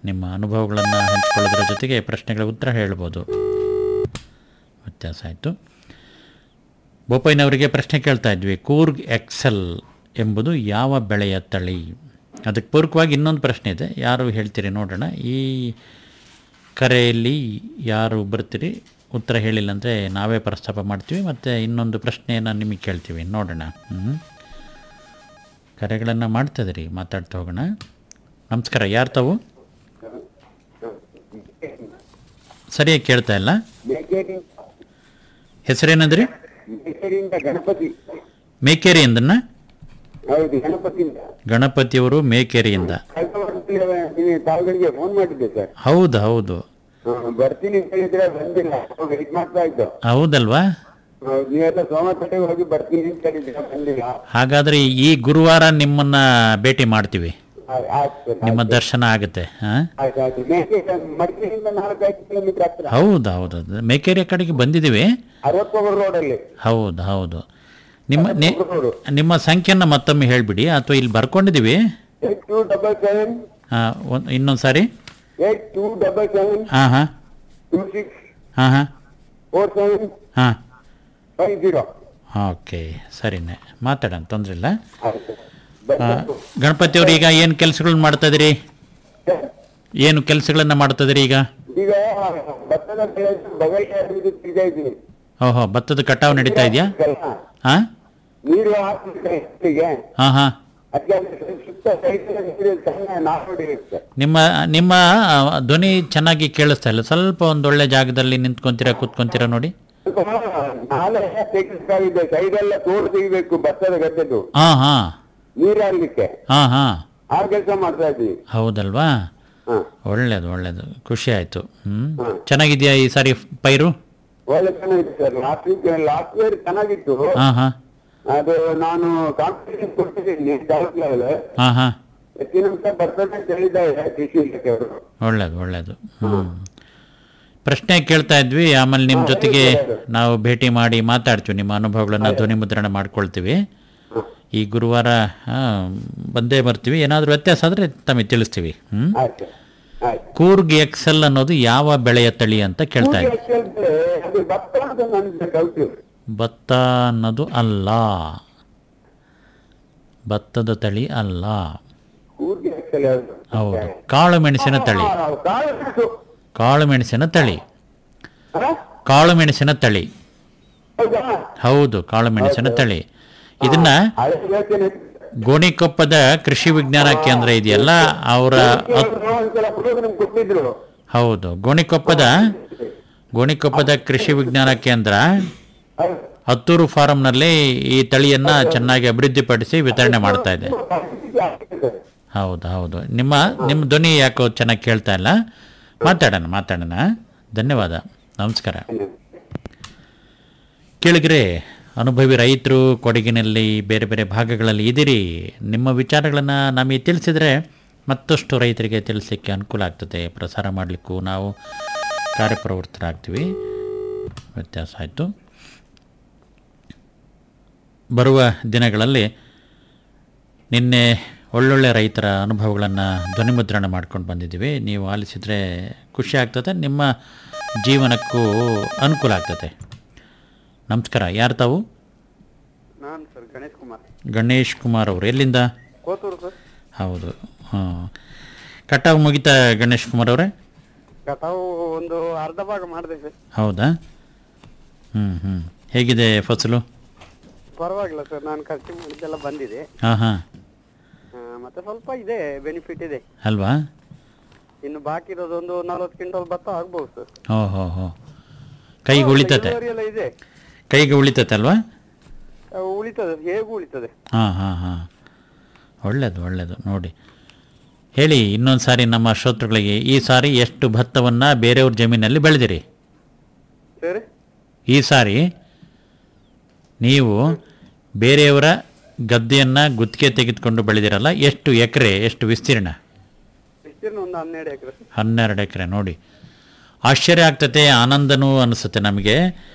ನಿಮ್ಮ ಅನುಭವಗಳನ್ನು ಹಂಚಿಕೊಳ್ಳೋದ್ರ ಜೊತೆಗೆ ಪ್ರಶ್ನೆಗಳ ಉತ್ತರ ಹೇಳ್ಬೋದು ವ್ಯತ್ಯಾಸ ಆಯಿತು ಬೋಪಯ್ಯನವರಿಗೆ ಪ್ರಶ್ನೆ ಕೇಳ್ತಾ ಇದ್ವಿ ಕೂರ್ಗ್ ಎಕ್ಸೆಲ್ ಎಂಬುದು ಯಾವ ಬೆಳೆಯ ತಳಿ ಅದಕ್ಕೆ ಪೂರಕವಾಗಿ ಇನ್ನೊಂದು ಪ್ರಶ್ನೆ ಇದೆ ಯಾರು ಹೇಳ್ತೀರಿ ನೋಡೋಣ ಈ ಕರೆಯಲ್ಲಿ ಯಾರು ಬರ್ತೀರಿ ಉತ್ತರ ಹೇಳಿಲ್ಲ ಅಂದರೆ ನಾವೇ ಪ್ರಸ್ತಾಪ ಮಾಡ್ತೀವಿ ಮತ್ತು ಇನ್ನೊಂದು ಪ್ರಶ್ನೆಯನ್ನು ನಿಮಗೆ ಕೇಳ್ತೀವಿ ನೋಡೋಣ ಹ್ಞೂ ಕರೆಗಳನ್ನು ಮಾಡ್ತದ್ರಿ ಮಾತಾಡ್ತಾ ಹೋಗೋಣ ನಮಸ್ಕಾರ ಯಾರು ತಾವು ಸರಿಯಾಗಿ ಕೇಳ್ತಾ ಇಲ್ಲ ಮೇಕೇರಿ ಹೆಸರೇನಂದ್ರಿ ಮೇಕೇರಿಯಿಂದ ಗಣಪತಿ ಮೇಕೇರಿಯಿಂದನ ಹೌದು ಗಣಪತಿಯಿಂದ ಗಣಪತಿಯವರು ಮೇಕೇರಿಯಿಂದ ಕಳೆದ ವಾರದಲ್ಲಿ ನೀವು ತಾವುಗಳಿಗೆ ಫೋನ್ ಮಾಡಿದ್ದೆ ಸರ್ ಹೌದು ಹೌದು ಹಾ, ಬರ್ತೀನಿ ಅಂತ ಹೇಳಿದ್ರೆ ಬಂದಿಲ್ಲ ವೆಯ್ಟ್ ಮಾಡ್ತಾ ಇದ್ದು ಹೌದಲ್ವಾ ಹೌದು, ನೀವೆಲ್ಲ ಸೋಮಪೇಟೆಗೆ ಹೋಗಿ ಬರ್ತೀನಿ ಅಂತ ಹೇಳಿದ್ರೆ ಬಂದಿಲ್ಲ ಹಾಗಾದರೆ ಈ ಗುರುವಾರ ನಿಮ್ಮನ್ನ ಭೇಟಿ ಮಾಡ್ತೀವಿ ಆ- ಆಯ್ತು ಸರ್ ನಿಮ್ಮ ದರ್ಶನ ಆಗುತ್ತೆ ಹಾಂ ಆಯ್ತು ಆಯ್ತು ಮೇಕೆ- ಮಡಿಕೇರಿಯಿಂದ ನಾಲ್ಕೈದು ಕಿಲೋಮೀಟರ್ ಹತ್ರ ಹೌದು ಹೌದು ಅದು ಮೇಕೇರಿಯ ಕಡೆಗೆ ಬಂದಿದ್ದೀವಿ ಅರವತ್ತೊಬ್ಬರು ರೋಡಲ್ಲಿ ಹೌದು ಹೌದು ನಿಮ್ಮ ನಿ- ರೋಡು ನಿಮ್ಮ ಸಂಖ್ಯೆಯನ್ನು ಮತ್ತೊಮ್ಮೆ ಹೇಳಿಬಿಡಿ ಅಥವಾ ಇಲ್ಲಿ ಬರ್ಕೊಂಡಿದ್ದೀವಿ ಏಟ್ ಟೂ ಡಬಲ್ ಸೆವೆನ್ ಹಾಂ ಒಂದು ಇನ್ನೊಂದು ಸಾರಿ ಏಟ್ ಟೂ ಡಬಲ್ ಸೆವೆನ್ ಹಾಂ ಹಾಂ ಟೂ ಸಿಕ್ಸ್ ಹಾಂ ಹಾಂ ಫೋರ್ ಸೆವೆನ್ ಹಾಂ ಫೈವ್ ಜೀರೋ ಓಕೆ ಸರಿನೇ ಮಾತಾಡೋಣ ತೊಂದರೆ ಇಲ್ಲ ಆಯ್ತು ಆ, ಗಣಪತಿಯವರು ಈಗ ಏನು ಕೆಲಸಗಳನ್ನ ಮಾಡ್ತಾ ಇದ್ದೀರಿ ಏನು ಕೆಲಸಗಳನ್ನು ಮಾಡ್ತಾ ಇದ್ದೀರಿ ಈಗ ಈಗ ಭತ್ತದ ಬೆಳೆ ಬಗಲಿಗೆ ತೆಗಿತಾ ಇದ್ದೀನಿ ಓಹೋ ಭತ್ತದ ಕಟಾವು ನಡೀತಾ ಇದೆಯಾ ಹಾಂ ನೀರು ಹಾಕಲಿಕ್ಕೆ ಹಾಂ ಹಾಂ ಅದಕ್ಕೆ ಅದು ಸುತ್ತ ಸೈಡ್ ನೀರು ಸಣ್ಣ ನಾಲ್ಕು ಇರುತ್ತೆ ನಿಮ್ಮ ನಿಮ್ಮ ಆ, ಧ್ವನಿ ಚೆನ್ನಾಗಿ ಕೇಳಿಸ್ತಾ ಇಲ್ಲ ಸ್ವಲ್ಪ ಒಂದು ಒಳ್ಳೆ ಜಾಗದಲ್ಲಿ ನಿಂತ್ಕೊಂತೀರಾ ಕೂತ್ಕೊಂತೀರಾ ನೋಡಿ ಸ್ವಲ್ಪ ನಾಳೆ ತೆಗಿಬೇಕಾಗಿದೆ ಸೈಡ್ ಎಲ್ಲ ತೋಡು ತೆಗಿಬೇಕು ಭತ್ತದ ಗದ್ದೆದು ಹಾಂ ಹಾಂ ನೀರು ಹಾರ್ಲಿಕ್ಕೆ ಹಾಂ ಹಾಂ ಆ ಕೆಲಸ ಮಾಡ್ತಾ ಇದ್ದೀವಿ ಹೌದಲ್ವಾ ಹಾ ಒಳ್ಳೇದು ಒಳ್ಳೇದು ಖುಷಿ ಆಯಿತು ಹ್ಞೂ ಚೆನ್ನಾಗಿದೆಯಾ ಈ ಸಾರಿ ಪೈರು ಒಳ್ಳೆ ಚೆನ್ನಾಗಿದೆ sir last week last year ಚೆನ್ನಾಗಿತ್ತು ಹಾಂ ಹಾಂ ಅದು ನಾನು ಕಾಂಪಿಟೇಷನ್ ಕೊಟ್ಟಿದ್ದೀನಿ ತಾಲೂಕ್ ಲೆವೆಲ್ ಹಾಂ ಹಾಂ ಹೆಚ್ಚಿನ ಅಂಶ ಬರ್ತದೆ ಅಂತ ಹೇಳಿದ್ದಾರೆ ಕೃಷಿ ಇಲಾಖೆಯವರು ಒಳ್ಳೇದು ಒಳ್ಳೇದು ಹ್ಞೂ ಪ್ರಶ್ನೆ ಕೇಳ್ತಾ ಇದ್ವಿ ಆಮೇಲೆ ನಿಮ್ಮ ಜೊತೆಗೆ ನಾವು ಭೇಟಿ ಮಾಡಿ ಮಾತಾಡ್ತೀವಿ ನಿಮ್ಮ ಅನುಭವಗಳನ್ನು ಧ್ವನಿ ಮುದ್ರಣ ಮಾಡ್ಕೊಳ್ತೀವಿ ಈ ಗುರುವಾರ ಆ, ಬಂದೇ ಬರ್ತೀವಿ ಏನಾದರೂ ವ್ಯತ್ಯಾಸ ಆದರೆ ತಮಗೆ ತಿಳಿಸ್ತೀವಿ ಹ್ಞೂ ಆಯ್ತು ಆಯ್ತು ಕೂರ್ಗ್ ಎಕ್ಸೆಲ್ ಅನ್ನೋದು ಯಾವ ಬೆಳೆಯ ತಳಿ ಅಂತ ಕೇಳ್ತಾ ಕೂರ್ಗ್ ಇದ್ವಿ ಎಕ್ಸೆಲ್ ಅಂದ್ರೆ ಅದು ಭತ್ತ ಅಂತ ನನ್ನ ಡೌಟ್ ಭತ್ತ ಅನ್ನೋದು ಅಲ್ಲ ಭತ್ತದ ತಳಿ ಅಲ್ಲ ಕೂರ್ಗ್ ಎಕ್ಸೆಲ್ ಯಾವ್ದು? ಹೌದು ಕಾಳು ಮೆಣಸಿನ ತಳಿ ಆ, ಕಾಳು ಮೆಣಸು. ಕಾಳು ಮೆಣಸಿನ ತಳಿ ಆ? ಕಾಳು ಮೆಣಸಿನ ತಳಿ ಹೌದಾ? ಹೌದು ಕಾಳು ಮೆಣಸಿನ ತಳಿ ಇದನ್ನ ಹಳೆ ಹೇಳ್ತೇನೆ. ಗೋಣಿಕೊಪ್ಪದ ಕೃಷಿ ವಿಜ್ಞಾನ ಕೇಂದ್ರ ಇದೆಯಲ್ಲ ಅವರ ಅವ್ರು ಒಂದ್ಸಲ program ಕೊಟ್ಟಿದ್ರು ಹೌದು ಗೋಣಿಕೊಪ್ಪದ ಗೋಣಿಕೊಪ್ಪದ ಕೃಷಿ ವಿಜ್ಞಾನ ಕೇಂದ್ರ ಹೌದು. ಹತ್ತೂರು ಫಾರಂನಲ್ಲಿ ಈ ತಳಿಯನ್ನ ಚೆನ್ನಾಗಿ ಅಭಿವೃದ್ಧಿಪಡಿಸಿ ವಿತರಣೆ ಮಾಡ್ತಾ ಇದೆ ಹೌದು ಹೌದು ನಿಮ್ಮ ನಿಮ್ಮ ಧ್ವನಿ ಯಾಕೋ ಚೆನ್ನಾಗಿ ಕೇಳ್ತಾ ಇಲ್ಲ ಮಾತಾಡೋಣ ಮಾತಾಡೋಣ ಧನ್ಯವಾದ ನಮಸ್ಕಾರ ಕೇಳಿಗ್ರೆ ಅನುಭವಿ ರೈತರು ಕೊಡಗಿನಲ್ಲಿ ಬೇರೆ ಬೇರೆ ಭಾಗಗಳಲ್ಲಿ ಇದ್ದೀರಿ ನಿಮ್ಮ ವಿಚಾರಗಳನ್ನು ನಮಗೆ ತಿಳಿಸಿದರೆ ಮತ್ತಷ್ಟು ರೈತರಿಗೆ ತಿಳಿಸಲಿಕ್ಕೆ ಅನುಕೂಲ ಆಗ್ತದೆ ಪ್ರಸಾರ ಮಾಡಲಿಕ್ಕೂ ನಾವು ಕಾರ್ಯಪ್ರವೃತ್ತರಾಗ್ತೀವಿ ವ್ಯತ್ಯಾಸ ಆಯಿತು ಬರುವ ದಿನಗಳಲ್ಲಿ ನಿನ್ನೆ ಒಳ್ಳೊಳ್ಳೆ ರೈತರ ಅನುಭವಗಳನ್ನು ಧ್ವನಿಮುದ್ರಣ ಮಾಡ್ಕೊಂಡು ಬಂದಿದ್ದೀವಿ ನೀವು ಆಲಿಸಿದರೆ ಖುಷಿ ಆಗ್ತದೆ ನಿಮ್ಮ ಜೀವನಕ್ಕೂ ಅನುಕೂಲ ಆಗ್ತದೆ ನಮಸ್ಕಾರ ಯಾರು ತಾವು ನಾನು ಸರ್ ಗಣೇಶ್ ಕುಮಾರ್ ಗಣೇಶ್ ಕುಮಾರ್ ಅವರು ಎಲ್ಲಿಂದ ಕೋತೂರು ಸರ್ ಹೌದು ಹಾಂ ಕಟಾವು ಮುಗಿತಾ ಗಣೇಶ್ ಕುಮಾರ್ ಅವರೇ ತಾವು ಒಂದು ಅರ್ಧ ಭಾಗ ಮಾಡಿದೆ ಸರ್ ಹೌದಾ ಹ್ಞೂ ಹ್ಞೂ ಹೇಗಿದೆ ಫಸಲು ಪರವಾಗಿಲ್ಲ ಸರ್ ನಾನು ಖರ್ಚು ಮಾಡಿದ್ದೆಲ್ಲ ಬಂದಿದೆ ಹಾಂ ಹಾಂ ಆ, ಮತ್ತೆ ಸ್ವಲ್ಪ ಇದೆ ಬೆನಿಫಿಟ್ ಇದೆ ಅಲ್ವಾ ಇನ್ನು ಬಾಕಿ ಇರೋದು ಒಂದು ನಲ್ವತ್ತು ಕ್ವಿಂಟಲ್ ಭತ್ತ ಆಗ್ಬೋದು ಸರ್ ಹೋ ಹೋ ಹೋ ಕೈಗೆ ಉಳಿತತೆ ಇಳುವರಿ ಎಲ್ಲ ಇದೆ ಕೈಗೆ ಉಳಿತತೆ ಅಲ್ವಾ ಆ, ಉಳಿತದೆ ಹೇಗೂ ಉಳಿತದೆ ಹಾಂ ಹಾಂ ಹಾಂ ಒಳ್ಳೆಯದು ಒಳ್ಳೆಯದು ನೋಡಿ ಹೇಳಿ ಇನ್ನೊಂದು ಸಾರಿ ನಮ್ಮ ಶ್ರೋತೃಗಳಿಗೆ ಈ ಸಾರಿ ಎಷ್ಟು ಭತ್ತವನ್ನು ಬೇರೆಯವ್ರ ಜಮೀನಲ್ಲಿ ಬೆಳೆದಿರಿ ಸರಿ ಈ ಸಾರಿ ನೀವು ಬೇರೆಯವರ ಗದ್ದೆಯನ್ನು ಗುತ್ತಿಗೆ ತೆಗೆದುಕೊಂಡು ಬೆಳೆದಿರಲ್ಲ ಎಷ್ಟು ಎಕರೆ ಎಷ್ಟು ವಿಸ್ತೀರ್ಣ ವಿಸ್ತೀರ್ಣ ಒಂದು ಹನ್ನೆರಡು ಎಕರೆ ಸರ್ ಹನ್ನೆರಡು ಎಕರೆ ನೋಡಿ ಆಶ್ಚರ್ಯ ಆಗ್ತತೆ ಆನಂದನೂ ಅನಿಸುತ್ತೆ ನಮಗೆ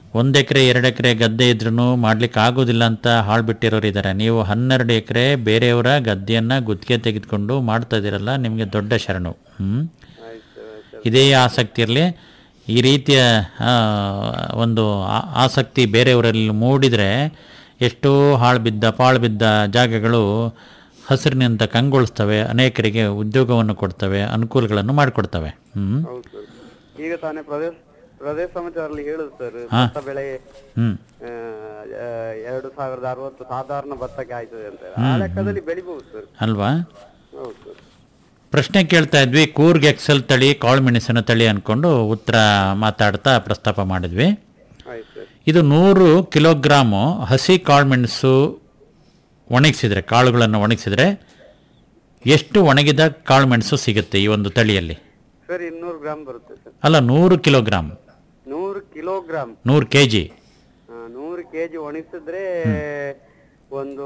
ಒಂದು ಎಕರೆ ಎರಡು ಎಕರೆ ಗದ್ದೆ ಇದ್ರೂ ಮಾಡ್ಲಿಕ್ಕೆ ಆಗೋದಿಲ್ಲ ಅಂತ ಹಾಳು ಬಿಟ್ಟಿರೋರು ಇದ್ದಾರೆ ನೀವು ಹನ್ನೆರಡು ಎಕರೆ ಬೇರೆಯವರ ಗದ್ದೆಯನ್ನು ಗುತ್ತಿಗೆ ತೆಗೆದುಕೊಂಡು ಮಾಡ್ತಾ ಇದ್ದೀರಲ್ಲ ನಿಮಗೆ ದೊಡ್ಡ ಶರಣು ಹ್ಞೂ ಆಯ್ತು ಆಯ್ತು ಇದೇ ಆಸಕ್ತಿ ಇರಲಿ ಈ ರೀತಿಯ ಆ, ಒಂದು ಆ- ಆಸಕ್ತಿ ಬೇರೆಯವರಲ್ಲಿ ಮೂಡಿದರೆ ಎಷ್ಟೋ ಹಾಳು ಬಿದ್ದ ಪಾಳು ಬಿದ್ದ ಜಾಗಗಳು ಹಸಿರಿನಿಂದ ಕಂಗೊಳಿಸ್ತವೆ ಅನೇಕರಿಗೆ ಉದ್ಯೋಗವನ್ನು ಕೊಡ್ತವೆ ಅನುಕೂಲಗಳನ್ನು ಮಾಡಿಕೊಡ್ತವೆ ಹ್ಞೂ ಹೌದು ಸರ್ ಈಗ ತಾನೇ ಪ್ರದೇಶ ಪ್ರದೇಶ ಸಮಾಚಾರದಲ್ಲಿ ಹೇಳುದು ಸರ್ ಹಾ. ಭತ್ತ ಬೆಳೆ ಹ್ಞೂ ಆ, ಆ, ಎರಡು ಸಾವಿರದ ಅರವತ್ತು ಸಾಧಾರಣ ಭತ್ತಕ್ಕೆ ಆಯ್ತದೆ ಅಂತ ಆ ಲೆಕ್ಕದಲ್ಲಿ ಬೆಳಿಬಹುದು ಸರ್ ಅಲ್ವಾ ಹೌದು ಸರ್ ಪ್ರಶ್ನೆ ಕೇಳ್ತಾ ಇದ್ವಿ ಕೂರ್ಗ್ ಎಕ್ಸೆಲ್ ತಳಿ ಕಾಳುಮೆಣಸಿನ ತಳಿ ಅಂದ್ಕೊಂಡು ಉತ್ತರ ಮಾತಾಡ್ತಾ ಪ್ರಸ್ತಾಪ ಮಾಡಿದ್ವಿ ಆಯ್ತು ಸರ್ ಇದು ನೂರು ಕಿಲೋಗ್ರಾಮು ಹಸಿ ಕಾಳುಮೆಣಸು ಒಣಗಿಸಿದ್ರೆ ಕಾಳುಗಳನ್ನು ಒಣಗಿಸಿದ್ರೆ ಎಷ್ಟು ಒಣಗಿದ ಕಾಳುಮೆಣಸು ಸಿಗುತ್ತೆ ಈ ಒಂದು ತಳಿಯಲ್ಲಿ ಸರ್ ಇನ್ನೂರು ಗ್ರಾಮ್ ಬರುತ್ತೆ ಸರ್ ಅಲ್ಲ ನೂರು ಕಿಲೋಗ್ರಾಮ್ ನೂರು ಕಿಲೋಗ್ರಾಮ್ ನೂರು ಕೆ ಜಿ ಆ, ನೂರು ಕೆಜಿ ಒಣಗಿಸಿದ್ರೆ ಒಂದು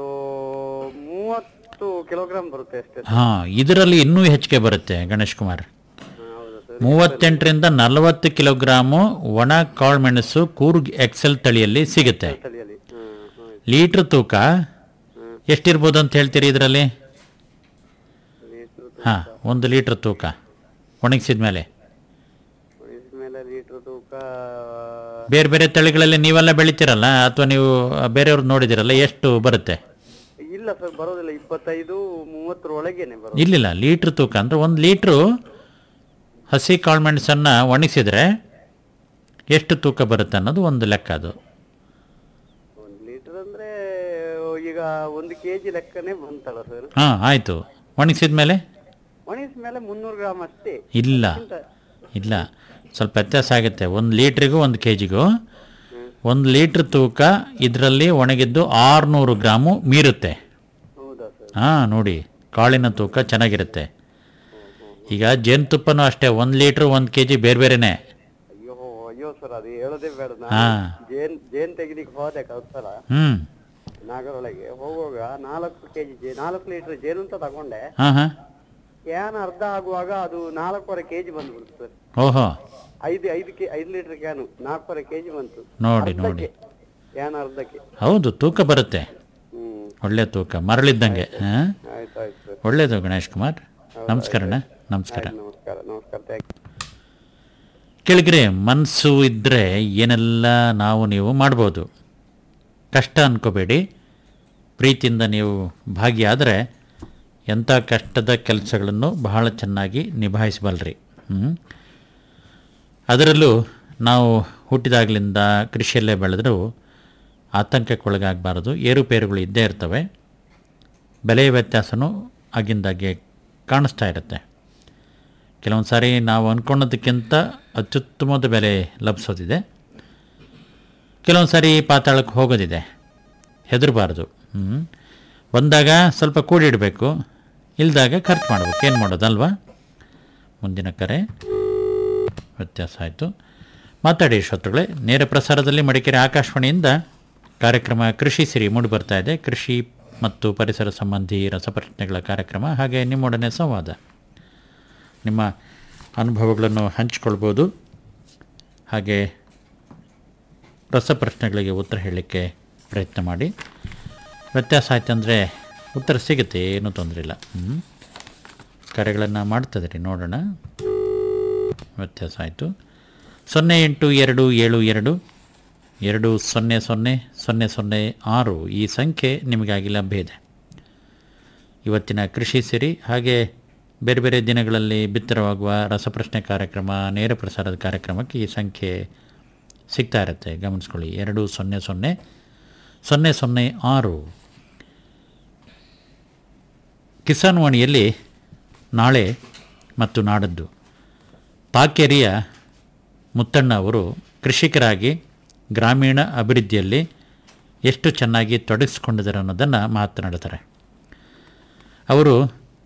ಮೂವತ್ತು ಕಿಲೋಗ್ರಾಮ್ ಬರುತ್ತೆ ಅಷ್ಟೇ ಸರ್. ಹಾಂ ಇದರಲ್ಲಿ ಇನ್ನೂ ಹೆಚ್ಚಿಗೆ ಬರುತ್ತೆ ಗಣೇಶ್ ಕುಮಾರ್ ಆ, ಹೌದಾ ಸರ್ ಮೂವತ್ತೆಂಟರಿಂದ ನಲವತ್ತು ಕಿಲೋಗ್ರಾಮು ಒಣ ಕಾಳುಮೆಣಸು ಕೂರ್ಗ್ ಎಕ್ಸೆಲ್ ತಳಿಯಲ್ಲಿ ಸಿಗುತ್ತೆ ತಳಿಯಲ್ಲಿ ಹ್ಮ್ ಹ್ಮ್ ಲೀಟ್ರ್ ತೂಕ ಎಷ್ಟಿರ್ಬೋದು ಅಂತ ಹೇಳ್ತೀರಿ ಇದರಲ್ಲಿ ಲೀಟ್ರ್ ಹಾಂ ಒಂದು ಲೀಟ್ರ್ ತೂಕ ಒಣಗಿಸಿದ ಮೇಲೆ ಮೇಲೆ ಲೀಟ್ರ್ ತೂಕ ಬೇರೆ ಬೇರೆ ತಳಿಗಳಲ್ಲಿ ನೀವೆಲ್ಲ ಬೆಳಿತೀರಲ್ಲ ಅಥವಾ ನೀವು ಬೇರೆಯವ್ರು ನೋಡಿದಿರಲ್ಲ ಎಷ್ಟು ಬರುತ್ತೆ ಇಲ್ಲ ಸರ್ ಬರೋದಿಲ್ಲ ಇಪ್ಪತ್ತೈದು ಮೂವತ್ತರ ಒಳಗೇನೆ ಬರೋದು ಇಲ್ಲಿಲ್ಲ ಲೀಟ್ರ್ ತೂಕ ಅಂದರೆ ಒಂದು ಲೀಟ್ರು ಹಸಿ ಕಾಳುಮೆಣಸನ್ನು ಒಣಗಿಸಿದ್ರೆ ಎಷ್ಟು ತೂಕ ಬರುತ್ತೆ ಅನ್ನೋದು ಒಂದು ಲೆಕ್ಕ ಅದು ಒಂದು ಲೀಟರ್ ಅಂದ್ರೆ ಈಗ ಒಂದು ಕೆಜಿ ಲೆಕ್ಕನೇ ಬಂತಲ್ಲ ಸರ್ ಹಾಂ ಆಯಿತು ಒಣಗಿಸಿದ ಮೇಲೆ ಒಣಗಿದ ಮೇಲೆ ಮುನ್ನೂರು ಗ್ರಾಮ್ ಅಷ್ಟೇ ಇಲ್ಲ ಇಲ್ಲ ಸ್ವಲ್ಪ ವ್ಯತ್ಯಾಸ ಆಗುತ್ತೆ ಒಂದು ಲೀಟ್ರಿಗೂ ಒಂದು ಕೆ ಜಿಗೂ ಒಂದು ಲೀಟ್ರ್ ತೂಕ ಇದರಲ್ಲಿ ಒಣಗಿದ್ದು ಆರುನೂರು ಗ್ರಾಮು ಮೀರುತ್ತೆ ಹೌದಾ ಸರ್ ಹಾಂ ನೋಡಿ ಕಾಳಿನ ತೂಕ ಚೆನ್ನಾಗಿರುತ್ತೆ ಈಗ ಜೇನುತುಪ್ಪನೂ ಅಷ್ಟೇ ಒಂದು ಲೀಟ್ರ್ ಒಂದು ಕೆ ಜಿ ಬೇರೆ ಬೇರೆನೇ ಅಯ್ಯೋ ಅಯ್ಯೋ ಸರ್ ಅದು ಹೇಳೋದೇ ಬೇಡ ಹಾ. ನಾನು ಜೇನ್ ಜೇನ್ ತೆಗಿಲಿಕ್ಕೆ ಹೋದೆ ಕಲ್ಸಲ ಹ್ಞೂ ನಾಗರೊಳಗೆ ಹೋಗುವಾಗ ನಾಲ್ಕು ಕೆಜಿ ಜೇ ನಾಲ್ಕು ಲೀಟರ್ ಜೇನು ಅಂತ ತಗೊಂಡೆ ಹಾಂ ಹಾಂ ಕ್ಯಾನ್ ಅರ್ಧ ಆಗುವಾಗ ಅದು ನಾಲ್ಕೂವರೆ ಕೆಜಿ ಬಂದ್ಬಿಡ್ತು ಸರ್ ಓಹೋ ಐದು ಐದು ಕೆ ಐದು ಲೀಟರ್ ಕ್ಯಾನು ನಾಲ್ಕೂವರೆ ಕೆಜಿ ಬಂತು ನೋಡಿ ನೋಡಿ ಕ್ಯಾನ್ ಅರ್ಧಕ್ಕೆ ಹೌದು ತೂಕ ಬರುತ್ತೆ ಹ್ಮ್ ಒಳ್ಳೆ ತೂಕ ಮರಳಿದ್ದಂಗೆ ಹಾಂ ಆಯ್ತು ಆಯ್ತು ಸರ್ ಒಳ್ಳೆಯದು ಗಣೇಶ್ ಕುಮಾರ್ ನಮಸ್ಕಾರಣ್ಣ ನಮಸ್ಕಾರ ನಮಸ್ಕಾರ ನಮಸ್ಕಾರ ಥ್ಯಾಂಕ್ ಕೆಳಗರೆ ಮನಸ್ಸು ಇದ್ದರೆ ಏನೆಲ್ಲ ನಾವು ನೀವು ಮಾಡ್ಬೋದು ಕಷ್ಟ ಅನ್ಕೋಬೇಡಿ ಪ್ರೀತಿಯಿಂದ ನೀವು ಭಾಗಿಯಾದರೆ ಎಂಥ ಕಷ್ಟದ ಕೆಲಸಗಳನ್ನು ಬಹಳ ಚೆನ್ನಾಗಿ ನಿಭಾಯಿಸಬಲ್ರಿ ಹ್ಮ್? ಅದರಲ್ಲೂ ನಾವು ಹುಟ್ಟಿದಾಗಲಿಂದ ಕೃಷಿಯಲ್ಲೇ ಬೆಳೆದರೂ ಆತಂಕಕ್ಕೊಳಗಾಗಬಾರದು ಏರುಪೇರುಗಳು ಇದ್ದೇ ಇರ್ತವೆ ಬೆಲೆಯ ವ್ಯತ್ಯಾಸನೂ ಆಗಿಂದಾಗೆ ಕಾಣಿಸ್ತಾ ಇರುತ್ತೆ ಕೆಲವೊಂದು ಸಾರಿ ನಾವು ಅಂದ್ಕೊಳ್ಳೋದಕ್ಕಿಂತ ಅತ್ಯುತ್ತಮವಾದ ಬೆಲೆ ಲಭಿಸೋದಿದೆ ಕೆಲವೊಂದು ಸಾರಿ ಪಾತಾಳಕ್ಕೆ ಹೋಗೋದಿದೆ ಹೆದರಬಾರ್ದು ಹ್ಞೂ ಬಂದಾಗ ಸ್ವಲ್ಪ ಕೂಡಿಡಬೇಕು ಇಲ್ದಾಗ ಖರ್ಚು ಮಾಡಬೇಕು ಏನು ಮಾಡೋದಲ್ವಾ ಮುಂದಿನ ಕರೆ ವ್ಯತ್ಯಾಸ ಆಯಿತು ಮಾತಾಡಿ ಶ್ರೋತೃಗಳೇ ನೇರ ಪ್ರಸಾರದಲ್ಲಿ ಮಡಿಕೇರಿ ಆಕಾಶವಾಣಿಯಿಂದ ಕಾರ್ಯಕ್ರಮ ಕೃಷಿ ಸಿರಿ ಮೂಡಿ ಬರ್ತಾ ಇದೆ ಕೃಷಿ ಮತ್ತು ಪರಿಸರ ಸಂಬಂಧಿ ರಸಪ್ರಶ್ನೆಗಳ ಕಾರ್ಯಕ್ರಮ ಹಾಗೆ ನಿಮ್ಮೊಡನೆ ಸಂವಾದ ನಿಮ್ಮ ಅನುಭವಗಳನ್ನು ಹಂಚಿಕೊಳ್ಬೋದು ಹಾಗೆ ರಸಪ್ರಶ್ನೆಗಳಿಗೆ ಉತ್ತರ ಹೇಳಲಿಕ್ಕೆ ಪ್ರಯತ್ನ ಮಾಡಿ ವ್ಯತ್ಯಾಸ ಆಯ್ತು ಅಂದರೆ ಉತ್ತರ ಸಿಗುತ್ತೆ ಏನೂ ತೊಂದರೆ ಇಲ್ಲ ಹ್ಞೂ ಕರೆಗಳನ್ನು ಮಾಡ್ತದ್ರಿ ನೋಡೋಣ ವ್ಯತ್ಯಾಸ ಆಯಿತು ಸೊನ್ನೆ ಎಂಟು ಎರಡು ಏಳು ಎರಡು ಎರಡು ಸೊನ್ನೆ ಸೊನ್ನೆ ಸೊನ್ನೆ ಸೊನ್ನೆ ಆರು ಈ ಸಂಖ್ಯೆ ನಿಮಗಾಗಿ ಲಭ್ಯ ಇದೆ ಇವತ್ತಿನ ಕೃಷಿ ಸಿರಿ ಹಾಗೆ ಬೇರೆ ಬೇರೆ ದಿನಗಳಲ್ಲಿ ಬಿತ್ತರವಾಗುವ ರಸಪ್ರಶ್ನೆ ಕಾರ್ಯಕ್ರಮ ನೇರ ಪ್ರಸಾರದ ಕಾರ್ಯಕ್ರಮಕ್ಕೆ ಈ ಸಂಖ್ಯೆ ಸಿಗ್ತಾ ಇರುತ್ತೆ ಗಮನಿಸ್ಕೊಳ್ಳಿ ಎರಡು ಸೊನ್ನೆ ಸೊನ್ನೆ ಸೊನ್ನೆ ಸೊನ್ನೆ ಆರು ಕಿಸಾನ್ ವಾಣಿಯಲ್ಲಿ ನಾಳೆ ಮತ್ತು ನಾಡದ್ದು ತಾಕೆರೆಯ ಮುತ್ತಣ್ಣ ಅವರು ಕೃಷಿಕರಾಗಿ ಗ್ರಾಮೀಣ ಅಭಿವೃದ್ಧಿಯಲ್ಲಿ ಎಷ್ಟು ಚೆನ್ನಾಗಿ ತೊಡಗಿಸ್ಕೊಂಡಿದ್ದಾರೆ ಅನ್ನೋದನ್ನು ಮಾತನಾಡ್ತಾರೆ ಅವರು